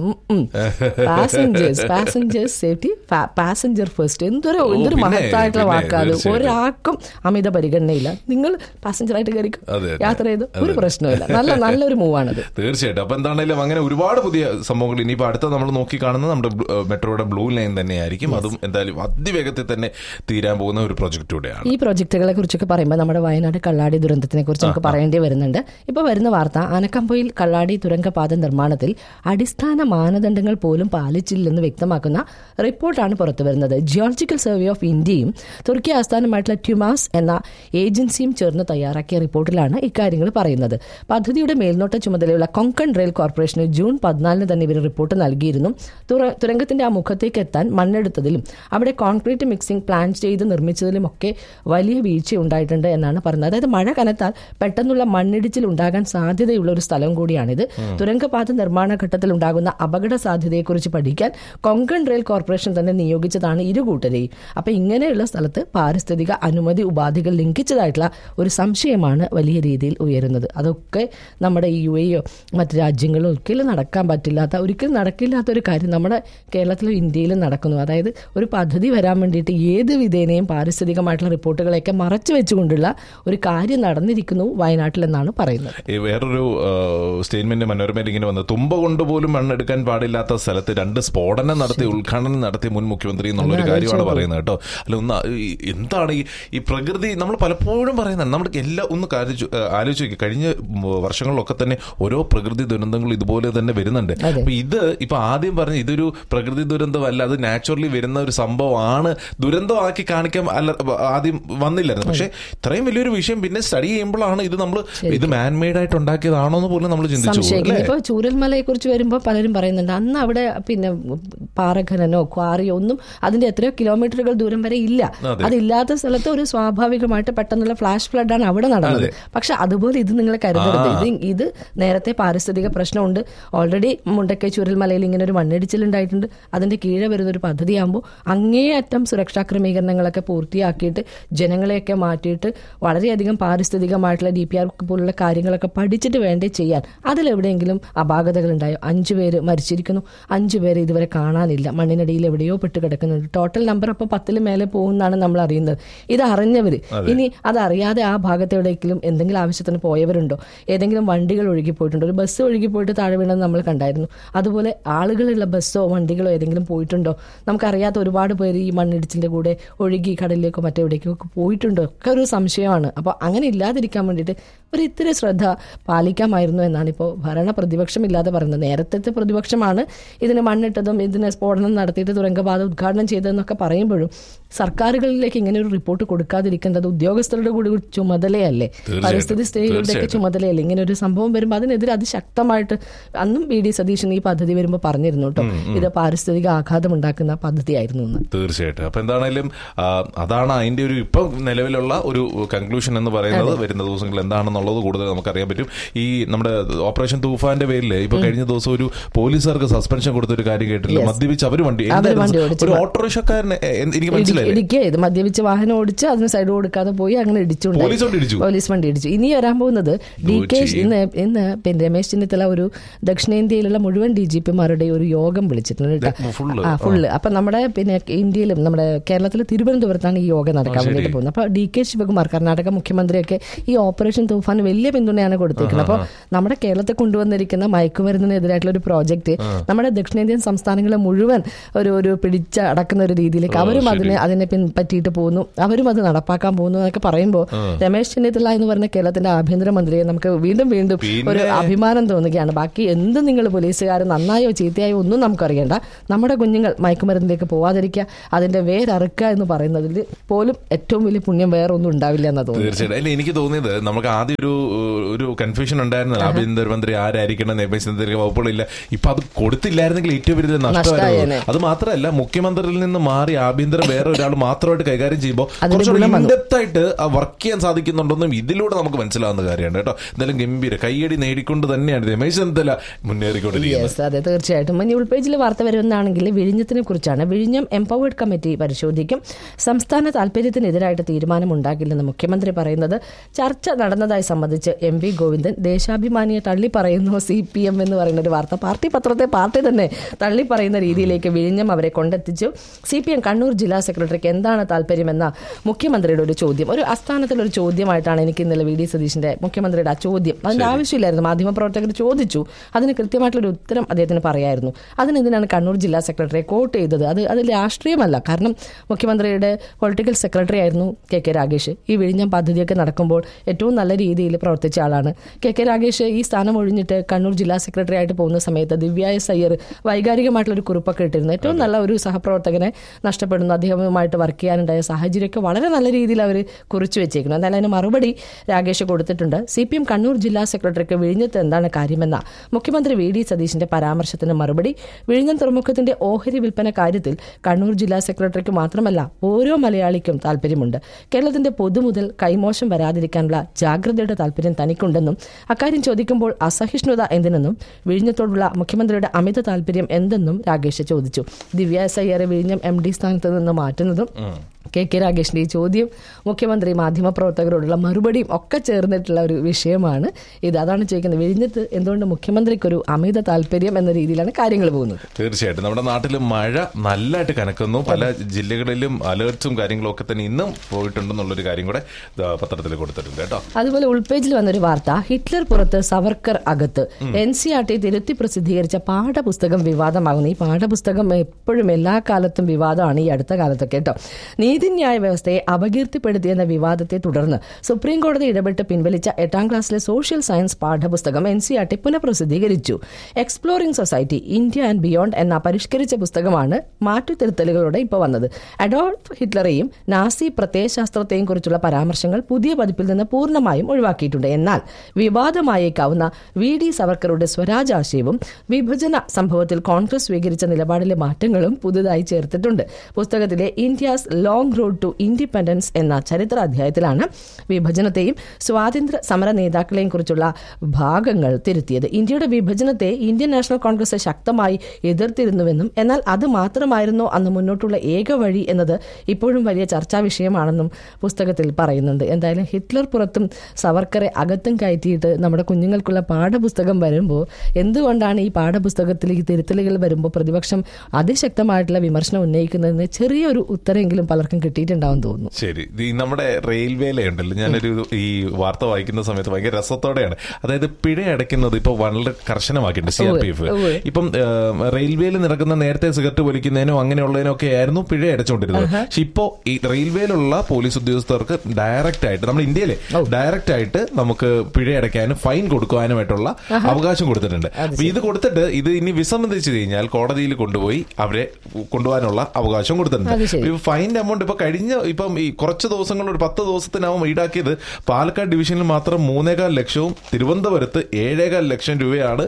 passengers passengers safety passenger first എന്തൊരു എന്തൊരു പിന്നെ, മഹത്തായിട്ടുള്ള പിന്നെ, വാക്കാത് തീർച്ചയായിട്ടും. ഒരാൾക്കും അമിത പരിഗണനയില്ല നിങ്ങൾ പാസഞ്ചറായിട്ട് കയറി അതെ, അതെ. യാത്ര ചെയ്ത് ഒരു പ്രശ്നമില്ല നല്ല നല്ലൊരു മൂവാണത് തീർച്ചയായിട്ടും അപ്പൊ എന്താണെങ്കിലും അങ്ങനെ ഒരുപാട് പുതിയ സംഭവങ്ങൾ ഇനിയിപ്പോ അടുത്ത നമ്മൾ നോക്കി കാണുന്നത് നമ്മുടെ ബ്ലൂ- ഏഹ് മെട്രോയുടെ ബ്ലൂ ലൈൻ തന്നെയായിരിക്കും അതും എന്തായാലും അതിവേഗത്തിൽ തന്നെ തീരാൻ പോകുന്ന ഒരു പ്രൊജക്ട് കൂടെയാണ് ഈ പ്രോജക്റ്റുകളെ കുറിച്ചൊക്കെ പറയുമ്പോൾ നമ്മുടെ വയനാട് കള്ളാടി ദുരന്തത്തിനെ കുറിച്ച് നമുക്ക് പറയേണ്ടി വരുന്നുണ്ട് ഇപ്പോൾ വരുന്ന വാർത്ത ആനക്കമ്പയിൽ കള്ളാടി തുരങ്കപാത നിർമ്മാണത്തിൽ അടിസ്ഥാന മാനദണ്ഡങ്ങൾ പോലും പാലിച്ചില്ലെന്ന് വ്യക്തമാക്കുന്ന റിപ്പോർട്ടാണ് പുറത്തു വരുന്നത് ജിയോളജിക്കൽ സർവേ ഓഫ് ഇന്ത്യയും തുർക്കി ആസ്ഥാനമായിട്ടുള്ള ട്യുമാസ് എന്ന ഏജൻസിയും ചേർന്ന് തയ്യാറാക്കിയ റിപ്പോർട്ടിലാണ് ഇക്കാര്യങ്ങൾ പറയുന്നത് പദ്ധതിയുടെ മേൽനോട്ട ചുമതലയുള്ള കൊങ്കൺ റെയിൽ കോർപ്പറേഷന് ജൂൺ പതിനാലിന് തന്നെ ഇവർ റിപ്പോർട്ട് നൽകിയിരുന്നു തുറ- തുരങ്കത്തിന്റെ ആ മുഖത്തേക്ക് എത്താൻ മണ്ണെടുത്തതിലും അവിടെ കോൺക്രീറ്റ് മിക്സിംഗ് പ്ലാൻ ചെയ്ത് നിർമ്മിച്ചതിലുമൊക്കെ വലിയ വീഴ്ച ഉണ്ടായിട്ടുണ്ട് എന്നാണ് പറയുന്നത് അതായത് മഴ കനത്താൽ പെട്ടെന്നുള്ള മണ്ണിടിച്ചിൽ ഉണ്ടാകാൻ സാധ്യതയുള്ള ഒരു സ്ഥലം കൂടിയാണിത് തുരങ്കപാത നിർമ്മാണ ഘട്ടത്തിൽ ഉണ്ടാകുന്ന അപകട സാധ്യതയെക്കുറിച്ച് പഠിക്കാൻ കൊങ്കൺ റെയിൽ കോർപ്പറേഷൻ തന്നെ നിയോഗിച്ചതാണ് ഇരു കൂട്ടരെയും അപ്പൊ ഇങ്ങനെയുള്ള സ്ഥലത്ത് പാരിസ്ഥിതിക അനുമതി ഉപാധികൾ ലംഘിച്ചതായിട്ടുള്ള ഒരു സംശയമാണ് വലിയ രീതിയിൽ ഉയരുന്നത് അതൊക്കെ നമ്മുടെ ഈ യു എയോ മറ്റ് രാജ്യങ്ങളിലും ഒരിക്കലും നടക്കാൻ പറ്റില്ലാത്ത ഒരിക്കലും നടക്കില്ലാത്ത ഒരു കാര്യം നമ്മുടെ കേരളത്തിലും ഇന്ത്യയിലും നടക്കുന്നു അതായത് ഒരു പദ്ധതി വരാൻ വേണ്ടിയിട്ട് ഏത് വിധേനയും പാരിസ്ഥിതികമായിട്ടുള്ള റിപ്പോർട്ടുകളെയൊക്കെ മറച്ചു വെച്ചുകൊണ്ടുള്ള ഒരു കാര്യം നടന്നിരിക്കുന്നു വയനാട്ടിൽ എന്നാണ് പറയുന്നത് ഈ വേറൊരു സ്റ്റേറ്റ്മെന്റ് മനോരമയിൽ ഇങ്ങനെ വന്നത് തുമ്പ കൊണ്ടുപോലും മണ്ണെടുക്കാൻ പാടില്ലാത്ത സ്ഥലത്ത് രണ്ട് സ്ഫോടനം നടത്തി ഉദ്ഘാടനം നടത്തിയ മുൻ മുഖ്യമന്ത്രി എന്നുള്ള ഒരു കാര്യമാണ് പറയുന്നത് കേട്ടോ അല്ല ഒന്ന് ഈ എന്താണ് ഈ ഈ പ്രകൃതി നമ്മൾ പലപ്പോഴും പറയുന്നത് നമ്മുടെ എല്ലാ ഒന്ന് കാര്യം ആലോചിച്ച് നോക്കി കഴിഞ്ഞ ഉം, വർഷങ്ങളിലൊക്കെ തന്നെ ഓരോ പ്രകൃതി ദുരന്തങ്ങൾ ഇതുപോലെ തന്നെ വരുന്നുണ്ട് അതെ. അപ്പൊ ഇത് ഇപ്പൊ ആദ്യം പറഞ്ഞ ഇതൊരു പ്രകൃതി ദുരന്തമല്ല അത് നാച്ചുറലി വരുന്ന ഒരു സംഭവമാണ് ദുരന്തമാക്കി കാണിക്കാൻ അല്ല ആദ്യം വന്നില്ലായിരുന്നു പക്ഷെ ഇത്രയും വലിയൊരു വിഷയം പിന്നെ സ്റ്റഡി ചെയ്യുമ്പോഴാണ് ഇത് നമ്മൾ ഇത് മാൻമെയ്ഡ് ആയിട്ട് ഉണ്ടാക്കിയതാണോ എന്ന് പോലും നമ്മൾ ചിന്തിച്ചു പോകും, സംശയിക്കുന്നു അല്ലേ ഇപ്പൊ ചൂരൽമലയെ കുറിച്ച് വരുമ്പോൾ പലരും പറയുന്നുണ്ട് അന്ന് അവിടെ പിന്നെ പാറഖനനോ ക്വാറിയോ ഒന്നും അതിന്റെ എത്രയോ കിലോമീറ്ററുകൾ ദൂരം വരെ ഇല്ല അതെ. അതില്ലാത്ത സ്ഥലത്ത് ഒരു സ്വാഭാവികമായിട്ട് പെട്ടെന്നുള്ള ഫ്ലാഷ് ഫ്ലഡ് ആണ് അവിടെ നടന്നത് പക്ഷെ അതുപോലെ ഇത് നിങ്ങൾ കരുതരുത് ഇത് ഇത് നേരത്തെ പാരിസ്ഥിതിക പ്രശ്നമുണ്ട് ഓൾറെഡി മുണ്ടക്കൈ ചൂരൽമലയിൽ ഇങ്ങനെ ഒരു മണ്ണിടിച്ചിൽ ഉണ്ടായിട്ടുണ്ട് അതിന്റെ കീഴെ വരുന്ന ഒരു പദ്ധതിയാകുമ്പോൾ അങ്ങേയറ്റം സുരക്ഷാ ക്രമീകരണങ്ങളൊക്കെ പൂർത്തിയാക്കിയിട്ട് ജനങ്ങളെയൊക്കെ മാറ്റിയിട്ട് വളരെയധികം പാരിസ്ഥിതികമായിട്ടുള്ള ഡി പി ആർ പോലുള്ള കാര്യങ്ങളൊക്കെ പഠിച്ചിട്ട് വേണ്ടേ ചെയ്യാൻ അതിലെവിടെയെങ്കിലും അപാകതകൾ ഉണ്ടായോ അഞ്ചു പേര് മരിച്ചിരിക്കുന്നു അഞ്ചു പേര് ഇതുവരെ കാണാനില്ല മണ്ണിനടിയിൽ എവിടെയോ പെട്ട് കിടക്കുന്നുണ്ട് ടോട്ടൽ നമ്പർ അപ്പോൾ പത്തിൽ മേലെ പോകുന്നതാണ് നമ്മൾ അറിയുന്നത് ഇത് അറിഞ്ഞവര് ഇനി അതറിയാതെ ആ ഭാഗത്ത് എവിടെയെങ്കിലും എന്തെങ്കിലും ആവശ്യത്തിന് പോയവരുണ്ടോ ഏതെങ്കിലും വണ്ടികൾ ഒഴുകിപ്പോയിട്ടുണ്ടോ ഒരു ബസ് ഒഴുകിപ്പോയിട്ട് താഴെ വീണത് നമ്മൾ കണ്ടായിരുന്നു അതുപോലെ ആളുകളുള്ള ബസ്സോ വണ്ടികളോ ഏതെങ്കിലും പോയിട്ടുണ്ടോ നമുക്കറിയാത്ത ഒരുപാട് പേര് ഈ മണ്ണിടിച്ചിന്റെ കൂടെ ഒഴുകി കടലിലേക്കോ മറ്റെവിടേക്കോ ഒക്കെ പോയിട്ടുണ്ടോ ഒക്കെ ഒരു സംശയമാണ് അപ്പോൾ അങ്ങനെ ഇല്ലാതിരിക്കാൻ വേണ്ടിയിട്ട് ഒരു ഇത്തിരി ശ്രദ്ധ പാലിക്കാമായിരുന്നു എന്നാണ് ഇപ്പോൾ ഭരണ പ്രതിപക്ഷം ഇല്ലാതെ പറയുന്നത് നേരത്തെ പ്രതിപക്ഷമാണ് ഇതിന് മണ്ണിട്ടതും ഇതിന് സ്ഫോടനം നടത്തിയിട്ട് തുരങ്കപാത ഉദ്ഘാടനം ചെയ്തതെന്നൊക്കെ പറയുമ്പോഴും സർക്കാരുകളിലേക്ക് ഇങ്ങനെ ഒരു റിപ്പോർട്ട് കൊടുക്കാതിരിക്കേണ്ടത് ഉദ്യോഗസ്ഥരുടെ കൂടി ഒരു ചുമതലയല്ലേ പരിസ്ഥിതി സ്ത്രീകളുടെയൊക്കെ ചുമതലയല്ലേ ഇങ്ങനെ ഒരു സംഭവം വരുമ്പോൾ അതിനെതിരെ അതിശക്തമായിട്ട് അന്നും ബി ഡി സതീശൻ ഈ പദ്ധതി വരുമ്പോൾ പറഞ്ഞിരുന്നു കേട്ടോ ഇത് പാരിസ്ഥിതിക ആഘാതം ഉണ്ടാക്കുന്ന പദ്ധതിയായിരുന്നു എന്ന് തീർച്ചയായിട്ടും അപ്പൊ എന്താണേലും ആ, അതാണ് അതിന്റെ ഒരു ഇപ്പം നിലവിലുള്ള ഒരു കൺക്ലൂഷൻ എന്ന് പറയുന്നത് വരുന്ന ദിവസങ്ങളിൽ എന്താണെന്നുള്ള എന്താണെന്നുള്ളത് കൂടുതൽ നമുക്കറിയാൻ പറ്റും ഈ നമ്മുടെ ഓപ്പറേഷൻ തൂഫാന്റെ പേരിൽ ഇപ്പൊ കഴിഞ്ഞ ദിവസം ഒരു പോലീസുകാർക്ക് സസ്പെൻഷൻ കൊടുത്ത ഒരു കാര്യം കേട്ടില്ല Yes. മദ്യപിച്ച് അവര് വണ്ടി അവര് എന്തായിരുന്നു? വണ്ടി ഓടിച്ചു. ഒരു ഓട്ടോറിക്ഷക്കാരൻ എനിക്ക് മനസ്സിലായില്ലേ ഇടിക്കുക ഇത് മദ്യപിച്ച് വാഹനം ഓടിച്ച് അതിന് സൈഡ് കൊടുക്കാതെ പോയി അങ്ങനെ ഇടിച്ചുണ്ടായി പോലീസ് വണ്ടി ഇടിച്ചു പോലീസ് വണ്ടി ഇടിച്ചു ഇനി വരാൻ പോകുന്നത് ഡി കെ ചെയ്യും. ഇന്ന് ഇന്ന് പിന്നെ രമേശ് ചെന്നിത്തല ഒരു ദക്ഷിണേന്ത്യയിലുള്ള മുഴുവൻ ഡി ജി പിമാരുടെ ഒരു യോഗം വിളിച്ചിട്ടുണ്ട് കേട്ടോ. ഫുള്ള് ആ ഫുള്ള് അപ്പൊ നമ്മുടെ പിന്നെ ഇന്ത്യയിലും നമ്മുടെ കേരളത്തിൽ തിരുവനന്തപുരത്താണ് ഈ യോഗം നടക്കാൻ ശരി. വേണ്ടിയിട്ട് പോകുന്നത് അപ്പൊ ഡി കെ ശിവകുമാർ കർണാടക മുഖ്യമന്ത്രിയൊക്കെ ഈ ഓപ്പറേഷൻ തൂഫാൻ വലിയ പിന്തുണയാണ് കൊടുത്തിരിക്കുന്നത് അപ്പോൾ നമ്മുടെ കേരളത്തിൽ കൊണ്ടുവന്നിരിക്കുന്ന മയക്കുമരുന്നിനെതിരായിട്ടുള്ള ഒരു പ്രോജക്റ്റ് നമ്മുടെ ദക്ഷിണേന്ത്യൻ സംസ്ഥാനങ്ങളെ മുഴുവൻ ഒരു ഒരു പിടിച്ച അടക്കുന്ന ഒരു രീതിയിലേക്ക് അവരും അതിനെ അതിനെ പിൻ പറ്റിയിട്ട് പോകുന്നു അവരും അത് നടപ്പാക്കാൻ പോകുന്നു എന്നൊക്കെ പറയുമ്പോൾ രമേശ് ചെന്നിത്തല എന്ന് പറഞ്ഞ കേരളത്തിന്റെ ആഭ്യന്തരമന്ത്രിയെ നമുക്ക് വീണ്ടും വീണ്ടും പിന്നെ- ഒരു അഭിമാനം തോന്നുകയാണ് ബാക്കി എന്ത് നിങ്ങൾ പോലീസുകാർ നന്നായോ ചീത്തയായോ ഒന്നും നമുക്കറിയണ്ട നമ്മുടെ കുഞ്ഞുങ്ങൾ മയക്കുമരുന്നിലേക്ക് പോവാതിരിക്കുക അതിന്റെ വേരറുക്കുക എന്ന് പറയുന്നതിൽ പോലും ഏറ്റവും വലിയ പുണ്യം വേറെ ഒന്നും ഉണ്ടാവില്ല എന്നാ തോന്നുന്നു തീർച്ചയായിട്ടും അല്ല എനിക്ക് തോന്നിയത് നമുക്ക് ആദ്യം ഒരു ഒരു കൺഫ്യൂഷൻ ഉണ്ടായിരുന്നല്ലോ ആഭ്യന്തരമന്ത്രി ആരായിരിക്കണം നിയമസഭ വകുപ്പുകളില്ല ഇപ്പൊ അത് കൊടുത്തില്ലായിരുന്നെങ്കിൽ ഏറ്റവും വലിയ നഷ്ടമായിരുന്നു നഷ്ടമായേനെ. അത് മാത്രമല്ല മുഖ്യമന്ത്രിയിൽ നിന്ന് മാറി ആഭ്യന്തരം വേറെ ഒരാൾ മാത്രമായിട്ട് കൈകാര്യം ചെയ്യുമ്പോൾ അതിന്റെ കുറച്ചുകൂടി ഗുണം വന്നു. in-depth ആയിട്ട് വർക്ക് ചെയ്യാൻ സാധിക്കുന്നുണ്ടെന്നും ഇതിലൂടെ നമുക്ക് മനസ്സിലാവുന്ന കാര്യമാണ് കേട്ടോ എന്തായാലും ഗംഭീര കൈയടി നേടിക്കൊണ്ട് തന്നെയാണ് രമേശ് ചെന്നിത്തല മുന്നേറിക്കൊണ്ടിരിക്കുന്നത് യെസ് അതെ തീർച്ചയായിട്ടും ന്യൂൾ പേജിൽ വാർത്ത വരുന്നതാണെങ്കിൽ വിഴിഞ്ഞത്തിനെ കുറിച്ചാണ് വിഴിഞ്ഞം എംപവേർഡ് കമ്മിറ്റി പരിശോധിക്കും സംസ്ഥാന താല്പര്യത്തിനെതിരായിട്ട് തീരുമാനമുണ്ടാകില്ലെന്ന് മുഖ്യമന്ത്രി പറയുന്നത് ചർച്ച നടന്നതായി സംബന്ധിച്ച് എം വി ഗോവിന്ദൻ ദേശാഭിമാനിയെ തള്ളി പറയുന്നു സി പി എം എന്ന് പറയുന്ന ഒരു വാർത്ത പാർട്ടി പത്രത്തെ പാർട്ടി തന്നെ തള്ളി പറയുന്ന രീതിയിലേക്ക് വിഴിഞ്ഞം അവരെ കൊണ്ടെത്തിച്ചു സി പി എം കണ്ണൂർ ജില്ലാ സെക്രട്ടറിക്ക് എന്താണ് താല്പര്യമെന്ന മുഖ്യമന്ത്രിയുടെ ഒരു ചോദ്യം ഒരു അസ്ഥാനത്തിലൊരു ചോദ്യമായിട്ടാണ് എനിക്ക് ഇന്നലെ വി ഡി സതീഷിന്റെ മുഖ്യമന്ത്രിയുടെ ആ ചോദ്യം അതിന്റെ ആവശ്യമില്ലായിരുന്നു മാധ്യമപ്രവർത്തകർ ചോദിച്ചു അതിന് കൃത്യമായിട്ടുള്ള ഉത്തരം അദ്ദേഹത്തിന് പറയായിരുന്നു അതിനെന്തിനാണ് കണ്ണൂർ ജില്ലാ സെക്രട്ടറിയെ കോട്ട് ചെയ്തത് അത് അത് രാഷ്ട്രീയമല്ല കാരണം മുഖ്യമന്ത്രിയുടെ പൊളിറ്റിക്കൽ സെക്രട്ടറി ആയിരുന്നു കെ കെ രാഗേഷ് ഈ വിഴിഞ്ഞം പദ്ധതിയൊക്കെ നടക്കുമ്പോൾ ഏറ്റവും നല്ല രീതിയിൽ പ്രവർത്തിച്ച ആളാണ് കെ കെ രാഗേഷ് ഈ സ്ഥാനം ഒഴിഞ്ഞിട്ട് കണ്ണൂർ ജില്ലാ സെക്രട്ടറി ആയിട്ട് പോകുന്ന സമയത്ത് ദിവ്യ എസ് അയ്യർ വൈകാരികമായിട്ടുള്ള ഒരു കുറിപ്പൊക്കെ ഇട്ടിരുന്നു ഏറ്റവും നല്ല ഒരു സഹപ്രവർത്തകനെ നഷ്ടപ്പെടുന്നു അദ്ദേഹവുമായിട്ട് വർക്ക് ചെയ്യാനുണ്ടായ സാഹചര്യമൊക്കെ വളരെ നല്ല രീതിയിൽ അവർ കുറിച്ചു വെച്ചേക്കുന്നു എന്നാൽ അതിന് മറുപടി രാഗേഷ് കൊടുത്തിട്ടുണ്ട് സി പി എം കണ്ണൂർ ജില്ലാ സെക്രട്ടറിക്ക് വിഴിഞ്ഞത്ത് എന്താണ് കാര്യമെന്ന മുഖ്യമന്ത്രി വി ഡി സതീശിന്റെ പരാമർശത്തിന് മറുപടി വിഴിഞ്ഞം തുറമുഖത്തിന്റെ ഓഹരി വിൽപ്പന കാര്യത്തിൽ കണ്ണൂർ ജില്ലാ സെക്രട്ടറിക്ക് മാത്രമല്ല ഓരോ മലയാളിക്കും താല്പര്യമുണ്ട് കേരളത്തിന്റെ പൊതുമുതൽ കൈമോശം വരാതിരിക്കാനുള്ള ജാഗ്രതയുടെ താല്പര്യം തനിക്കുണ്ടെന്നും അക്കാര്യം ചോദിക്കുമ്പോൾ അസഹിഷ്ണുത എന്തിനെന്നും വിഴിഞ്ഞത്തോടുള്ള മുഖ്യമന്ത്രിയുടെ അമിത താല്പര്യം എന്തെന്നും രാഗേഷ് ചോദിച്ചു ദിവ്യ എസ് അയ്യറെ വിഴിഞ്ഞം എം ഡി സ്ഥാനത്ത് നിന്ന് മാറ്റുന്നതും കെ കെ രാഗേഷിന്റെ ഈ ചോദ്യം മുഖ്യമന്ത്രി മാധ്യമപ്രവർത്തകരോടുള്ള മറുപടിയും ഒക്കെ ചേർന്നിട്ടുള്ള ഒരു വിഷയമാണ് ഇത് അതാണ് ചോദിക്കുന്നത് വിഴിഞ്ഞത്ത് എന്തുകൊണ്ട് മുഖ്യമന്ത്രിക്കൊരു അമിത താല്പര്യം എന്ന രീതിയിലാണ് കാര്യങ്ങൾ പോകുന്നത് തീർച്ചയായിട്ടും നമ്മുടെ നാട്ടിൽ മഴ നല്ലതായിട്ട് കനക്കുന്നു പല ജില്ലകളിലും അലേർട്സും കാര്യങ്ങളും ഒക്കെ തന്നെ ഇന്നും പോയിട്ടുണ്ടെന്നുള്ളൊരു കാര്യം കൂടെ ദാ പത്രത്തിൽ കൊടുത്തിട്ടുണ്ട് കേട്ടോ അതുപോലെ ഉൾപേജിൽ വന്നൊരു വാർത്ത ഹിറ്റ്ലർ പുറത്ത് സവർക്കർ അകത്ത് എൻ സി ആർ ടി തിരുത്തി പ്രസിദ്ധീകരിച്ച പാഠപുസ്തകം വിവാദമാകുന്നു ഈ പാഠപുസ്തകം എപ്പോഴും എല്ലാ കാലത്തും വിവാദമാണ് ഈ അടുത്ത കാലത്തൊക്കെ കേട്ടോ നീതിന്യായ വ്യവസ്ഥയെ അപകീർത്തിപ്പെടുത്തിയെന്ന വിവാദത്തെ തുടർന്ന് സുപ്രീം കോടതി ഇടപെട്ട് പിൻവലിച്ച എട്ടാം ക്ലാസ്സിലെ സോഷ്യൽ സയൻസ് പാഠപുസ്തകം എൻ സി ആർ ടി പുനഃപ്രസിദ്ധീകരിച്ചു exploring society India and beyond എന്ന പരിഷ്കരിച്ച പുസ്തകമാണ് മാറ്റുതിരുത്തലുകളോടെ ഇപ്പോൾ വന്നത് അഡോൾഫ് ഹിറ്റ്ലറെയും നാസി പ്രത്യയശാസ്ത്രത്തെയും കുറിച്ചുള്ള പരാമർശങ്ങൾ പുതിയ പതിപ്പിൽ നിന്ന് പൂർണ്ണമായും ഒഴിവാക്കിയിട്ടുണ്ട് എന്നാൽ വിവാദമായേക്കാവുന്ന വി ഡി സവർക്കറുടെ സ്വരാജ് ആശയവും വിഭജന സംഭവത്തിൽ കോൺഗ്രസ് സ്വീകരിച്ച നിലപാടിലെ മാറ്റങ്ങളും പുതുതായി ചേർത്തിട്ടുണ്ട് പുസ്തകത്തിലെ India's long road to independence എന്ന ചരിത്ര അധ്യായത്തിലാണ് വിഭജനത്തെയും സ്വാതന്ത്ര്യ സമര നേതാക്കളെയും കുറിച്ചുള്ള ഭാഗങ്ങൾ തിരുത്തിയത് ഇന്ത്യയുടെ വിഭജനത്തെ ഇന്ത്യൻ നാഷണൽ കോൺഗ്രസ് ശക്തമായി എതിർത്തിരുന്നുവെന്നും എന്നാൽ അത് മാത്രമായിരുന്നോ അന്ന് മുന്നോട്ടുള്ള ഏക വഴി എന്നത് ഇപ്പോഴും വലിയ ചർച്ചാ വിഷയമാണെന്നും പുസ്തകത്തിൽ പറയുന്നുണ്ട് എന്തായാലും ഹിറ്റ്ലർ പുറത്തും സവർക്കറെ അകത്തും കയറ്റിയിട്ട് നമ്മുടെ കുഞ്ഞുങ്ങൾക്കുള്ള പാഠപുസ്തകം വരുമ്പോൾ എന്തുകൊണ്ടാണ് ഈ പാഠപുസ്തകത്തിൽ ഈ തിരുത്തലുകൾ വരുമ്പോൾ പ്രതിപക്ഷം അതിശക്തമായിട്ടുള്ള വിമർശനം ഉന്നയിക്കുന്നതെന്ന് ചെറിയൊരു ഉത്തരമെങ്കിലും പലർക്കും കിട്ടിയിട്ടുണ്ടാവും തോന്നുന്നു ശരി ഇത് ഈ നമ്മുടെ റെയിൽവേയിലെ ഉണ്ടല്ലോ ഞാനൊരു ഈ വാർത്ത വായിക്കുന്ന സമയത്ത് ഭയങ്കര രസത്തോടെയാണ് അതായത് പിഴ അടയ്ക്കുന്നത് ഇപ്പൊ വളരെ കർശനമാക്കിയിട്ടുണ്ട് സി ആർ പി എഫ് ഉവ്വ്. ഇപ്പം റെയിൽവേയിൽ നടക്കുന്ന നേരത്തെ സിഗരറ്റ് വലിക്കുന്നതിനോ അങ്ങനെയുള്ളതിനോ ഒക്കെ ആയിരുന്നു പിഴ അടച്ചുകൊണ്ടിരുന്നത് പക്ഷെ ഇപ്പോ ഈ റെയിൽവേയിലുള്ള പോലീസ് ഉദ്യോഗസ്ഥർക്ക് ഡയറക്റ്റ് ആയിട്ട് നമ്മുടെ ഇന്ത്യയിലെ ഡയറക്റ്റ് ആയിട്ട് നമുക്ക് പിഴ അടയ്ക്കാനും ഫൈൻ കൊടുക്കുവാനുമായിട്ടുള്ള അവകാശം കൊടുത്തിട്ടുണ്ട് അപ്പൊ ഇത് കൊടുത്തിട്ട് ഇത് ഇനി വിസമ്മതിച്ചു കഴിഞ്ഞാൽ കോടതിയിൽ കൊണ്ടുപോയി അവരെ കൊണ്ടുപോകാനുള്ള അവകാശം അത് കൊടുത്തിട്ടുണ്ട് ശരി. ഈ ഫൈൻ്റെ എമൗണ്ട് ഇപ്പൊ കഴിഞ്ഞ ഇപ്പം ഈ കുറച്ച് ദിവസങ്ങൾ ഒരു പത്ത് ദിവസത്തിനാവും ഈടാക്കിയത് പാലക്കാട് ഡിവിഷനിൽ മാത്രം മൂന്നേകാൽ ലക്ഷവും തിരുവനന്തപുരത്ത് ഏഴേകാൽ ലക്ഷം രൂപയാണ്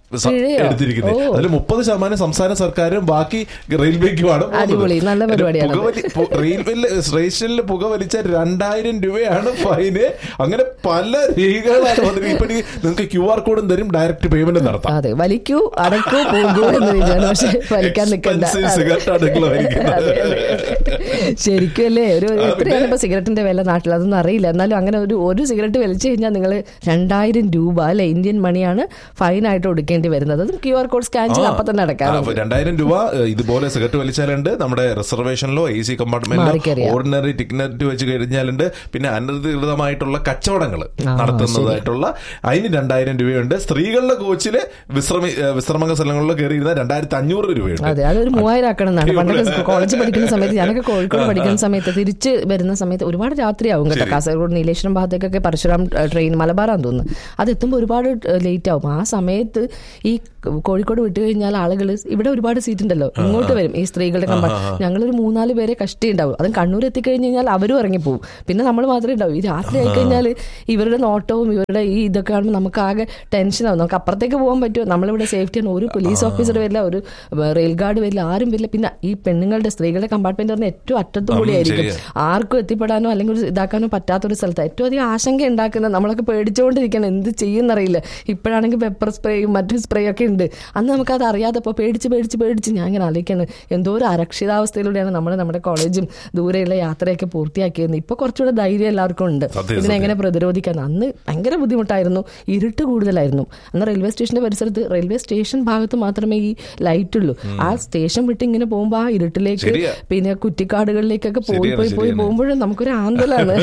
സ- പിഴയോ? എടുത്തിരിക്കുന്നത് ഓ. അതിൽ മുപ്പത് ശതമാനം സംസ്ഥാന സർക്കാരും ബാക്കി റെയിൽവേക്കുമാണ് പോകുന്നത്. അടിപൊളി, നല്ല പരിപാടിയാണത്. പുകവലി പു- റെയിൽവേയില് സ്റ്റേഷനിൽ പുക വലിച്ച രണ്ടായിരം രൂപയാണ് ഫൈന് അങ്ങനെ പല രീതികളാണ് വന്നിരിക്കുന്നത് ഇപ്പൊ ഇനി നിങ്ങൾക്ക് ക്യു ആർ കോഡും തരും ഡയറക്റ്റ് പേയ്മെന്റ് നടത്താം അതെ വലിക്കൂ അടക്കൂ പോകൂ എന്ന് രീതിയാണ് പക്ഷെ വലിക്കാൻ നിൽക്കണ്ട Expensive അതെ. cigarette ആണ് നിങ്ങൾ വലിക്കുന്നത്. അതെ, അതെ, അതെ. ശരിക്കും അല്ലേ ഒരു എത്രയാണ് ഇപ്പൊ സിഗരറ്റിന്റെ വില നാട്ടിൽ അതൊന്നും അറിയില്ല എന്നാലും അങ്ങനെ ഒരു ഒരു സിഗരറ്റ് വലിച്ചു കഴിഞ്ഞാൽ നിങ്ങൾ രണ്ടായിരം രൂപ അല്ലെ ഇന്ത്യൻ മണിയാണ് ഫൈനായിട്ട് ഒടുക്കേണ്ടി വരുന്നത് അതും ക്യു ആർ കോഡ് സ്കാൻ ചെയ്ത് അപ്പൊ തന്നെ ആ, അടക്കാറുണ്ട് അപ്പൊ രണ്ടായിരം രൂപ ഏഹ്, ഇതുപോലെ സിഗരറ്റ് വലിച്ചാലുണ്ട് നമ്മുടെ റിസർവേഷനിലോ എ സി കമ്പാർട്ട്മെന്റിലോ മാറിക്കറിയാം. ഓർഡിനറി ടിക്കറ്റ് വെച്ച് കഴിഞ്ഞാലുണ്ട് പിന്നെ അനധികൃതമായിട്ടുള്ള കച്ചവടങ്ങൾ നടത്തുന്നതായിട്ടുള്ള അതിന് രണ്ടായിരം രൂപയുണ്ട് സ്ത്രീകളുടെ കോച്ചില് വിശ്രമി ഏഹ്, വിശ്രമ സ്ഥലങ്ങളിൽ കയറിയിരുന്ന രണ്ടായിരത്തി അഞ്ഞൂറ് രൂപയുണ്ട് അതെ അതൊരു മൂവായിരം ആക്കണം എന്നാണ് പണ്ടൊക്കെ കോളേജ് പഠിക്കുന്ന സമയത്ത് ഞാനൊക്കെ കോഴിക്കോട് പഠിക്കുന്ന സമയത്ത് തിരിച്ച് വരുന്ന സമയത്ത് ഒരുപാട് രാത്രിയാവും കേട്ടോ കാസർഗോഡ് നീലേശ്വരം ഭാഗത്തേക്കൊക്കെ പരശുരാം ഏഹ്, ട്രെയിൻ മലബാറാന്ന് തോന്നുന്നു അത് എത്തുമ്പോൾ ഒരുപാട് ലേറ്റ് ആവും ആ സമയത്ത് ഈ കോഴിക്കോട് വിട്ടു കഴിഞ്ഞാൽ ആളുകൾ ഇവിടെ ഒരുപാട് സീറ്റ് ഉണ്ടല്ലോ ഇങ്ങോട്ട് വരും ഈ സ്ത്രീകളുടെ കമ്പാ ഞങ്ങളൊരു മൂന്നാല് പേരെ കഷ്ടി ഉണ്ടാവും അതും കണ്ണൂർ എത്തിക്കഴിഞ്ഞ് കഴിഞ്ഞാൽ അവരും ഇറങ്ങിപ്പോവും പിന്നെ നമ്മൾ മാത്രമേ ഉണ്ടാവും ഈ രാത്രി ആയി കഴിഞ്ഞാൽ ഇവരുടെ നോട്ടവും ഇവരുടെ ഈ ഇതൊക്കെ കാണുമ്പോൾ നമുക്ക് ആകെ ടെൻഷനാവും നമുക്ക് അപ്പുറത്തേക്ക് പോകാൻ പറ്റുമോ നമ്മളിവിടെ സേഫ്റ്റിയാണ് ഒരു പോലീസ് ഓഫീസർ വരില്ല ഒരു റെയിൽ ഗാർഡ് വരില്ല ആരും വരില്ല പിന്നെ ഈ പെണ്ണുങ്ങളുടെ സ്ത്രീകളുടെ കമ്പാർട്ട്മെന്റ് പറഞ്ഞാൽ ഏറ്റവും അറ്റത്തും ഉം, കൂടിയായിരിക്കും ശരിയാ. ആർക്കും എത്തിപ്പെടാനോ അല്ലെങ്കിൽ ഒരു ഇതാക്കാനോ പറ്റാത്തൊരു സ്ഥലത്ത് ഏറ്റവും അധികം ആശങ്ക ഉണ്ടാക്കുന്നത് നമ്മളൊക്കെ പേടിച്ചുകൊണ്ടിരിക്കണം എന്ത് ചെയ്യുന്നറിയില്ല ഇപ്പോഴാണെങ്കിൽ പെപ്പർ സ്പ്രേയും മറ്റു സ്പ്രേ ഒക്കെ ഉണ്ട് അന്ന് നമുക്കത് അറിയാതെ ഇപ്പോൾ പേടിച്ച് പേടിച്ച് പേടിച്ച് ഞാൻ ഇങ്ങനെ ആലോചിക്കാണ് എന്തോ ഒരു അരക്ഷിതാവസ്ഥയിലൂടെയാണ് നമ്മൾ നമ്മുടെ കോളേജും ദൂരെയുള്ള യാത്രയൊക്കെ പൂർത്തിയാക്കിയത് ഇപ്പോൾ കുറച്ചുകൂടെ ധൈര്യം എല്ലാവർക്കും ഉണ്ട് സത്യം, ഇതിനെങ്ങനെ പ്രതിരോധിക്കാൻ അന്ന് ഭയങ്കര ബുദ്ധിമുട്ടായിരുന്നു ഇരുട്ട് കൂടുതലായിരുന്നു അന്ന് റെയിൽവേ സ്റ്റേഷന്റെ പരിസരത്ത് റെയിൽവേ സ്റ്റേഷൻ ഭാഗത്ത് മാത്രമേ ഈ ലൈറ്റ് ഉള്ളൂ ആ സ്റ്റേഷൻ വിട്ട് ഇങ്ങനെ പോകുമ്പോൾ ആ ഇരുട്ടിലേക്ക് ശരിയാ. പിന്നെ കുറ്റിക്കാടുകളിലേക്കൊക്കെ പോയി ശരിയാണ്, പോയി പോയി ശരിയാണ്. പോകുമ്പോഴും നമുക്കൊരു ആന്തലാണ്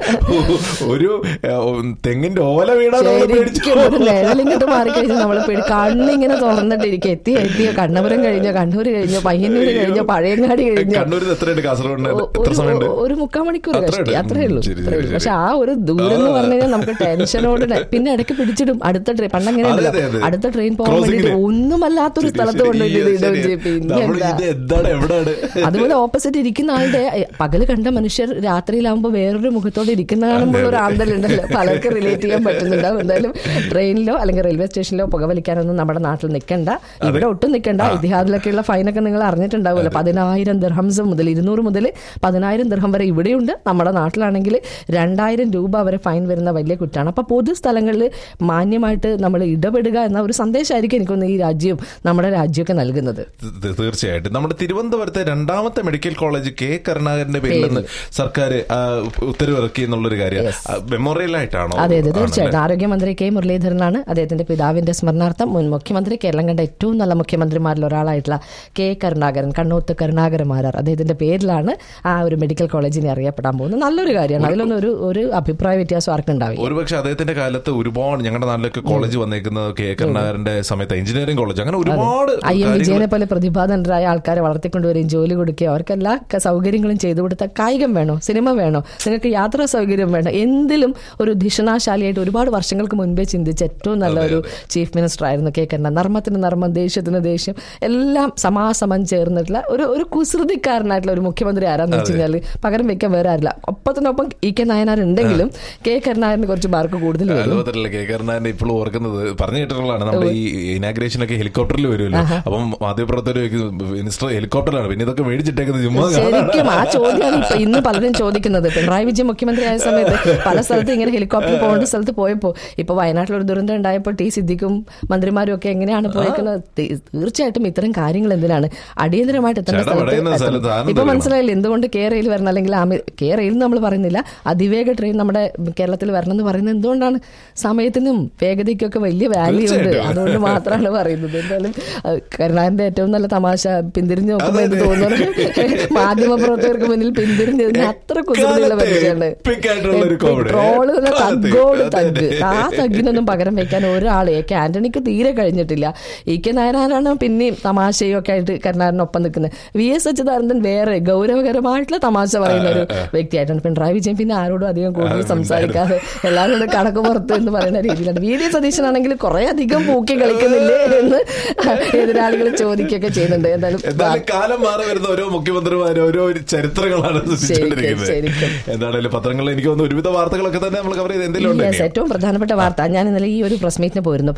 ഒരു ഏഹ്, തെങ്ങിന്റെ ഓല വീണാ നമ്മൾ പേടിച്ചു ശരിക്കും ഒരു നിഴലിങ്ങോട്ട് മാറിക്കഴിഞ്ഞാൽ നമ്മൾ പേടി കണ്ണിങ്ങനെ തുറന്നിട്ടിരിക്കും എത്തി എത്തിയോ കണ്ണപുരം കഴിഞ്ഞോ കണ്ണൂര് കഴിഞ്ഞോ പയ്യന്നൂര് കഴിഞ്ഞോ പഴയങ്ങാടി കഴിഞ്ഞോ കണ്ണൂരിൽ എത്രയുണ്ട് കാസർഗോഡിന് ഒ- എത്ര ഒരു- സമയമുണ്ട് ഒരു മുക്കാൽ മണിക്കൂർ അത്രേ കഷ്ടി ഉള്ളൂ. അത്രേ ഉള്ളൂ ശരി, അത്രേ ശരി, ഉള്ളൂ. ശരി. പക്ഷെ ആ ഒരു ദൂരം എന്ന് പറഞ്ഞു കഴിഞ്ഞാൽ നമുക്ക് ടെൻഷനോട് ടെ- പിന്നെ ഇടയ്ക്ക് പിടിച്ചിടും അടുത്ത ട്രെയിൻ പണ്ടങ്ങനെ അതെ, ഉണ്ടല്ലോ അതെ, അതെ. അടുത്ത ട്രെയിൻ പോകാൻ Crossing വേണ്ടിയിട്ട് ല്. ഒന്നുമല്ലാത്തൊരു ശരി, സ്ഥലത്ത് ശരി. കൊണ്ടുപോയി ഈ, ഇടുകയും ശരി. ചെയ്യും പിന്നെ നമ്മൾ എന്താ ഇത് എന്താണ് എവിടെയാണ് അതുപോലെ ഓപ്പോസിറ്റ് ഇരിക്കുന്ന ആളുടെ എ, പകല് കണ്ട മനുഷ്യർ രാത്രിയിലാവുമ്പോൾ വേറൊരു മുഖത്തോടെ ഇരിക്കുന്ന കാണുമ്പോൾ ഒരു ആന്തലുണ്ടല്ലോ പലർക്ക് റിലേറ്റ് ചെയ്യാൻ പറ്റുന്നുണ്ടാവും എന്തായാലും ട്രെയിനിലോ അല്ലെങ്കിൽ റെയിൽവേ സ്റ്റേഷനിലോ പുകവലിക്കാനൊന്നും നമ്മുടെ നാട്ടിൽ നിൽക്കണ്ട ഇവിടെ ഒട്ടും നിൽക്കണ്ട ഇതിഹാദിലൊക്കെയുള്ള ഫൈനൊക്കെ നിങ്ങൾ അറിഞ്ഞിട്ടുണ്ടാവുമല്ലോ പതിനായിരം ദിർഹംസ് മുതൽ ഇരുന്നൂറ് മുതൽ പതിനായിരം ദിർഹം വരെ ഇവിടെയുണ്ട് നമ്മുടെ നാട്ടിലാണെങ്കിൽ രണ്ടായിരം രൂപ വരെ ഫൈൻ വരുന്ന വലിയ കുറ്റാണ് അപ്പൊ പൊതു സ്ഥലങ്ങളിൽ മാന്യമായിട്ട് നമ്മൾ ഇടപെടുക എന്ന ഒരു സന്ദേശമായിരിക്കും എനിക്കൊന്ന് ഈ രാജ്യം നമ്മുടെ രാജ്യമൊക്കെ നൽകുന്നത് തീ- തീർച്ചയായിട്ടും നമ്മുടെ തിരുവനന്തപുരത്തെ രണ്ടാമത്തെ മെഡിക്കൽ കോളേജ് കെ കരുണാകരന്റെ പേരിൽ നിന്ന് സർക്കാർ ഉത്തരവിറക്കി എന്നുള്ളൊരു കാര്യം മെമ്മോറിയൽ ആയിട്ടാണോ അതെ അതെ ആണല്ലേ? തീർച്ചയായിട്ടും ആരോഗ്യമന്ത്രി കെ മുരളീധരനാണ് അദ്ദേഹത്തിന്റെ പിതാവിന്റെ സ്മരണാർത്ഥം മുൻ മുഖ്യമന്ത്രി കേരളം കണ്ട ഏറ്റവും നല്ല മുഖ്യമന്ത്രിമാരിൽ ഒരാളായിട്ടുള്ള കെ കരുണാകരൻ കണ്ണൂത്ത് കരുണാകരൻ മാരാർ അദ്ദേഹത്തിന്റെ പേരിലാണ് ആ ഒരു മെഡിക്കൽ കോളേജിനെ അറിയപ്പെടാൻ പോകുന്നത് നല്ലൊരു കാര്യമാണ് അതിലൊന്നും ഒരു ഒരു അഭിപ്രായ വ്യത്യാസം ആർക്കും ഉണ്ടാവില്ല ഒരുപക്ഷെ അദ്ദേഹത്തിന്റെ കാലത്ത് ഒരുപാട് ഞങ്ങളുടെ നാട്ടിലൊക്കെ കോളേജ് വന്നേക്കുന്നത് കെ കരുണാകരന്റെ സമയത്ത് എഞ്ചിനീയറിംഗ് കോളേജ് അങ്ങനെ ഒരുപാട് ഐ എം കാര്യങ്ങൾ വിജയനെ പോലെ പ്രതിഭാധനരായ ആൾക്കാരെ വളർത്തിക്കൊണ്ടുവരികയും ജോലി കൊടുക്കുകയും അവർക്ക് എല്ലാ ക- സൗകര്യങ്ങളും ചെയ്തു കൊടുത്ത കായികം വേണോ സിനിമ വേണോ നിങ്ങൾക്ക് യാത്രാ സൗകര്യം വേണോ എന്തിലും ഒരു ധിഷണാശാലിയായിട്ട് ഒരുപാട് വർഷങ്ങൾക്ക് മുൻപേ ചിന്തിച്ച ഏറ്റവും നല്ല ഒരു ചീഫ് മിനിസ്റ്റർ ആയിരുന്നു കെ കരുണ നർമ്മത്തിന് നർമ്മം ദേഷ്യത്തിന് ദേഷ്യം എല്ലാം സമാസമം ചേർന്നിട്ടുള്ള ഒരു ഒരു കുസൃതിക്കാരനായിട്ടുള്ള ഒരു മുഖ്യമന്ത്രി ആരാന്ന് വെച്ച് കഴിഞ്ഞാൽ പകരം വെക്കാൻ വേറെ ആരില്ല ഒപ്പത്തിനൊപ്പം ഇ കെ നായനാർ ഉണ്ടെങ്കിലും കെ കരുണാകരന് കുറച്ച് മാർക്ക് കൂടുതൽ വരും ലോകത്തിലുള്ള കെ കരുണാകരനെ ഇപ്പോഴും ഓർക്കുന്നത് പറഞ്ഞു കേട്ടിട്ടുള്ളതാണ് നമ്മുടെ ഈ ഇനാഗ്രേഷൻ ഒക്കെ ഹെലികോപ്റ്ററിൽ വരുമല്ലോ അപ്പം മാധ്യമപ്രവർത്തകർ മിനിസ്റ്റർ ഹെലികോപ്റ്ററിലാണ് പിന്നെ ഇതൊക്കെ മേടിച്ചിട്ടേക്കുന്നത് ചുമ്മാ കാണാൻ. ശരിക്കും ആ ചോദ്യമാണ് ഇപ്പൊ ഇന്ന് പലരും ചോദിക്കുന്നത് പിണറായി വിജയൻ മുഖ്യമന്ത്രി ആയ സമയത്ത് പല സ്ഥലത്ത് ഇങ്ങനെ ഹെലികോപ്റ്റർ പോകേണ്ട സ്ഥലത്ത് പോയപ്പോ ഇപ്പൊ വയനാട്ടിൽ ഒരു ദുരന്തം ഉണ്ടായപ്പോൾ ടി സിദ്ദിഖും മന്ത്രിമാരും ഒക്കെ എങ്ങനെയാണ് പോയേക്കുന്നത് തീ- തീർച്ചയായിട്ടും ഇത്തരം കാര്യങ്ങൾ എന്തിനാണ് അടിയന്തരമായിട്ട് എത്തേണ്ട ചേട്ടാ, പറയുന്ന സ്ഥലത്ത് സ്ഥലത്ത് എത്തണം. ആനന്ദം ഇപ്പൊ വരണം. മനസ്സിലായില്ല എന്തുകൊണ്ട് കെ റെയിൽ വരണം അല്ലെങ്കിൽ ആമി- കെ റെയിൽ നമ്മൾ പറയുന്നില്ല അതിവേഗ ട്രെയിൻ നമ്മുടെ കേരളത്തിൽ വരണം എന്ന് പറയുന്നത് എന്തുകൊണ്ടാണ് സമയത്തിനും വേഗതയ്ക്കൊക്കെ വലിയ വാല്യൂ ഉണ്ട് തീർച്ചയായിട്ടും. അതുകൊണ്ട് മാത്രമാണ് പറയുന്നത് എന്തായാലും അഹ് കരുണാകരന്റെ ഏറ്റവും നല്ല തമാശ പിന്തിരിഞ്ഞ് നോക്കുമ്പോൾ ഇത് തോന്നുന്നു മാധ്യമ പ്രവർത്തകർക്ക് മുന്നിൽ പിന്തിരിഞ്ഞതിന് അത്ര കുസൃതിയുള്ള കാലത്തെ മനുഷ്യയാണ് epic ആയിട്ടുള്ള ഒരു comedy. ട്രോള് കാലത്തെ. തഗ്ഗോട് അതെ, തഗ് അതെ. ആ തഗ്ഗിനൊന്നും പകരം വെക്കാൻ ഒരാളെ കെ ആന്റണിക്ക് തീരെ കഴിഞ്ഞിട്ടില്ല ഇ കെ നായനാരാണ് പിന്നെയും തമാശയും ഒക്കെ ആയിട്ട് കരുണാകരനൊപ്പം നിൽക്കുന്നത് വി എസ് അച്യുതാനന്ദൻ വേറെ ഗൗരവകരമായിട്ടുള്ള തമാശ പറയുന്ന ഒരു വ്യക്തിയായിട്ടാണ് പിണറായി വിജയൻ പിന്നെ ആരോടും അധികം കൂടുതൽ സംസാരിക്കാതെ എല്ലാവരോടും കണക്ക് പുറത്ത് എന്ന് പറയുന്ന രീതിയിലാണ് വി ഡി സതീശനാണെങ്കിൽ കുറെ അധികം പൂക്കി കളിക്കുന്നില്ലേ എന്ന് എതിരാളികൾ ചോദിക്കുകയൊക്കെ ചെയ്യുന്നുണ്ട് എന്തായാലും എന്നാലും കാലം മാറി വരുന്ന ഓരോ മുഖ്യമന്ത്രിമാരും ഓരോ ഒരു ചരിത്രങ്ങളാണ് സൃഷ്ടിച്ചുകൊണ്ടിരിക്കുന്നത് ശരിക്കും. എന്താണെങ്കിലും പത്രങ്ങളിൽ എനിക്ക് തോന്നുന്നു ഒരുവിധ വാർത്തകളൊക്കെ തന്നെ നമ്മൾ കവർ ചെയ്ത് എന്തെങ്കിലും Yes, ഉണ്ടെങ്കിൽ ഏറ്റവും പ്രധാനപ്പെട്ട വാർത്ത ഞാൻ ഇന്നലെ ഈ ഒരു പ്രസ് മീറ്റിന് പോയിരുന്നു പ്രവാസികൾ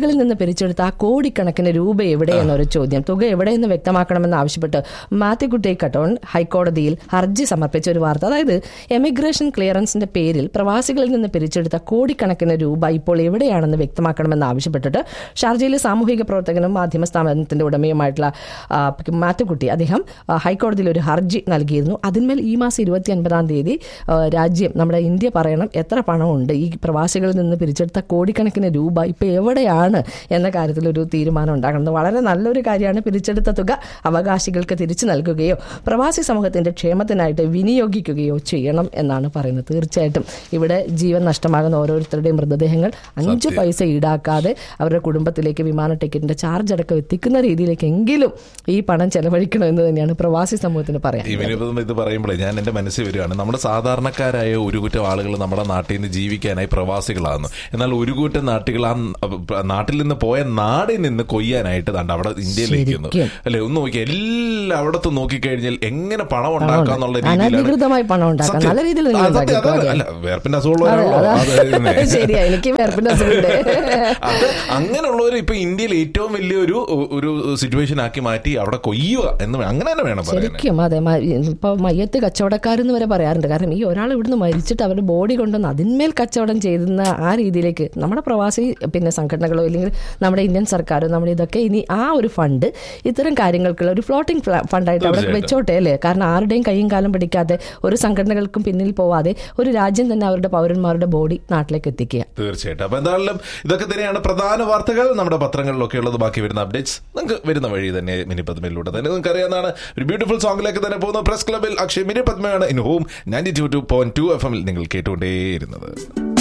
പ്രവാസികളിൽ നിന്ന് പിരിച്ചെടുത്ത ആ കോടിക്കണക്കിന് രൂപ എവിടെയെന്നൊരു ചോദ്യം തുക എവിടെയെന്ന് വ്യക്തമാക്കണമെന്ന് ആവശ്യപ്പെട്ട് മാത്യുക്കുട്ടി കട്ടോൺ ഹൈക്കോടതിയിൽ ഹർജി സമർപ്പിച്ച ഒരു വാർത്ത അതായത് എമിഗ്രേഷൻ ക്ലിയറൻസിന്റെ പേരിൽ പ്രവാസികളിൽ നിന്ന് പിരിച്ചെടുത്ത കോടിക്കണക്കിന് രൂപ ഇപ്പോൾ എവിടെയാണെന്ന് വ്യക്തമാക്കണമെന്ന് ആവശ്യപ്പെട്ടിട്ട് ഷാർജയിലെ സാമൂഹിക പ്രവർത്തകനും മാധ്യമ സ്ഥാപനത്തിന്റെ ഉടമയുമായിട്ടുള്ള ആ, മാത്തുക്കുട്ടി അദ്ദേഹം ആ, ഹൈക്കോടതിയിൽ ഒരു ഹർജി നൽകിയിരുന്നു അതിന്മേൽ ഈ മാസം ഇരുപത്തി ഒൻപതാം തീയതി ആ, രാജ്യം നമ്മുടെ ഇന്ത്യ പറയണം എത്ര പണമുണ്ട് ഈ പ്രവാസികളിൽ നിന്ന് പിരിച്ചെടുത്ത കോടിക്കണക്കിന് രൂപ ഇപ്പൊ എവിടെയാണ് എന്ന കാര്യത്തിൽ ഒരു തീരുമാനം ഉണ്ടാകണം വളരെ നല്ലൊരു കാര്യമാണ് പിരിച്ചെടുത്ത തുക അവകാശികൾക്ക് തിരിച്ചു നൽകുകയോ പ്രവാസി സമൂഹത്തിന്റെ ക്ഷേമത്തിനായിട്ട് വിനിയോഗിക്കുകയോ ചെയ്യണം എന്നാണ് പറയുന്നത് തീർച്ചയായിട്ടും ഇവിടെ ജീവൻ നഷ്ടമാകുന്ന ഓരോരുത്തരുടെയും മൃതദേഹങ്ങൾ അഞ്ച് പൈസ ഈടാക്കാതെ അവരുടെ കുടുംബത്തിലേക്ക് വിമാന ടിക്കറ്റിന്റെ ചാർജ് അടക്കം എത്തിക്കുന്ന രീതിയിലേക്കെങ്കിലും ഈ പണം ചെലവഴിക്കണം എന്ന് തന്നെയാണ് പ്രവാസി സമൂഹത്തിന് പറയാൻ ഇവനിപ്പം ഇത് പറയുമ്പോഴേ ഞാൻ എന്റെ മനസ്സിൽ വരികയാണ് നമ്മുടെ സാധാരണക്കാരായ ഒരു കൂറ്റം ആളുകൾ നമ്മുടെ നാട്ടിൽ നിന്ന് ജീവിക്കാനായി പ്രവാസികളാണ് എന്നാൽ ഒരു കൂറ്റം നാട്ടുകൾ ആ ന- നാട്ടിൽ നിന്ന് പോയ നാടിൽ നിന്ന് കൊയ്യാനായിട്ട് ദാണ്ട് അവിടെ ഇന്ത്യയിലിരിക്കുന്നു ശരിക്കും. അല്ലെ ഒന്ന് നോക്കി എല്ലായിടത്തും നോക്കിക്കഴിഞ്ഞാൽ എങ്ങനെ പണം ഉണ്ടാക്കാം എന്നുള്ള രീതിയിലാണ് അനധികൃതമായി പണം ഉണ്ടാക്കാം സത്യം. നല്ല രീതിയിൽ ആ, നിങ്ങൾ സത്യം, ഉണ്ടാക്കിക്കോ. അതാണ്. അതെ. അല്ല വേർപ്പിന്റെ അസുഖമുള്ളവരാണല്ലോ അതെ, അത് തന്നെ. അതെ. ശരിയാ എനിക്ക് വേർപ്പിന്റെ അസുഖമുണ്ട് അത് അങ്ങനെയുള്ളവർ ഇപ്പൊ ഇന്ത്യയിൽ ഏറ്റവും വലിയൊരു ഒരു സിറ്റുവേഷൻ ആക്കി മാറ്റി അവിടെ കൊയ്യുക എന്ന് വേ- അങ്ങനെ തന്നെ വേണം പറയാൻ ശരിക്കും അതെ മ- ഇപ്പൊ മയ്യത്ത് കച്ചവടക്കാരെന്ന് വരെ പറയാറുണ്ട് കാരണം ഈ ഒരാൾ ഇവിടുന്ന് മരിച്ചിട്ട് അവരുടെ ബോഡി കൊണ്ടുവന്ന് അതിന്മേൽ കച്ചവടം ചെയ്യുന്ന ആ രീതിയിലേക്ക് നമ്മുടെ പ്രവാസി പിന്നെ സംഘടനകളോ ഇല്ലെങ്കിൽ നമ്മുടെ ഇന്ത്യൻ സർക്കാരോ നമ്മുടെ ഇതൊക്കെ ഇനി ആ ഒരു ഫണ്ട് ഇത്തരം കാര്യങ്ങൾക്കുള്ള ഒരു ഫ്ലോട്ടിംഗ് ഫണ്ടായിട്ട് അവിടെ തീർച്ചയായിട്ടും. വെച്ചോട്ടെ അല്ലേ കാരണം ആരുടെയും കൈയും കാലം പിടിക്കാതെ ഒരു സംഘടനകൾക്കും പിന്നിൽ പോവാതെ ഒരു രാജ്യം തന്നെ അവരുടെ പൗരന്മാരുടെ ബോഡി നാട്ടിലേക്ക് എത്തിക്കുക തീർച്ചയായിട്ടും അപ്പൊ എന്തായാലും ഇതൊക്കെ തന്നെയാണ് പ്രധാന വാർത്തകൾ നമ്മുടെ പത്രങ്ങളിലൊക്കെ ഉള്ളത് ബാക്കി വരുന്ന അപ്ഡേറ്റ്സ് നിങ്ങൾക്ക് വരുന്ന വഴി തന്നെ മിനി പത്മയിലൂടെ തന്നെ നിങ്ങൾക്ക് അറിയാവുന്നതാണ് ഒരു ബ്യൂട്ടിഫുൾ സോങ്ങിലേക്ക് തന്നെ പോകുന്ന പ്രസ് ക്ലബിൽ അക്ഷയ് മിനി പത്മയാണ് in home ninety two two point two F എമ്മിൽ നിങ്ങൾ കേട്ടുകൊണ്ടേയിരുന്നത്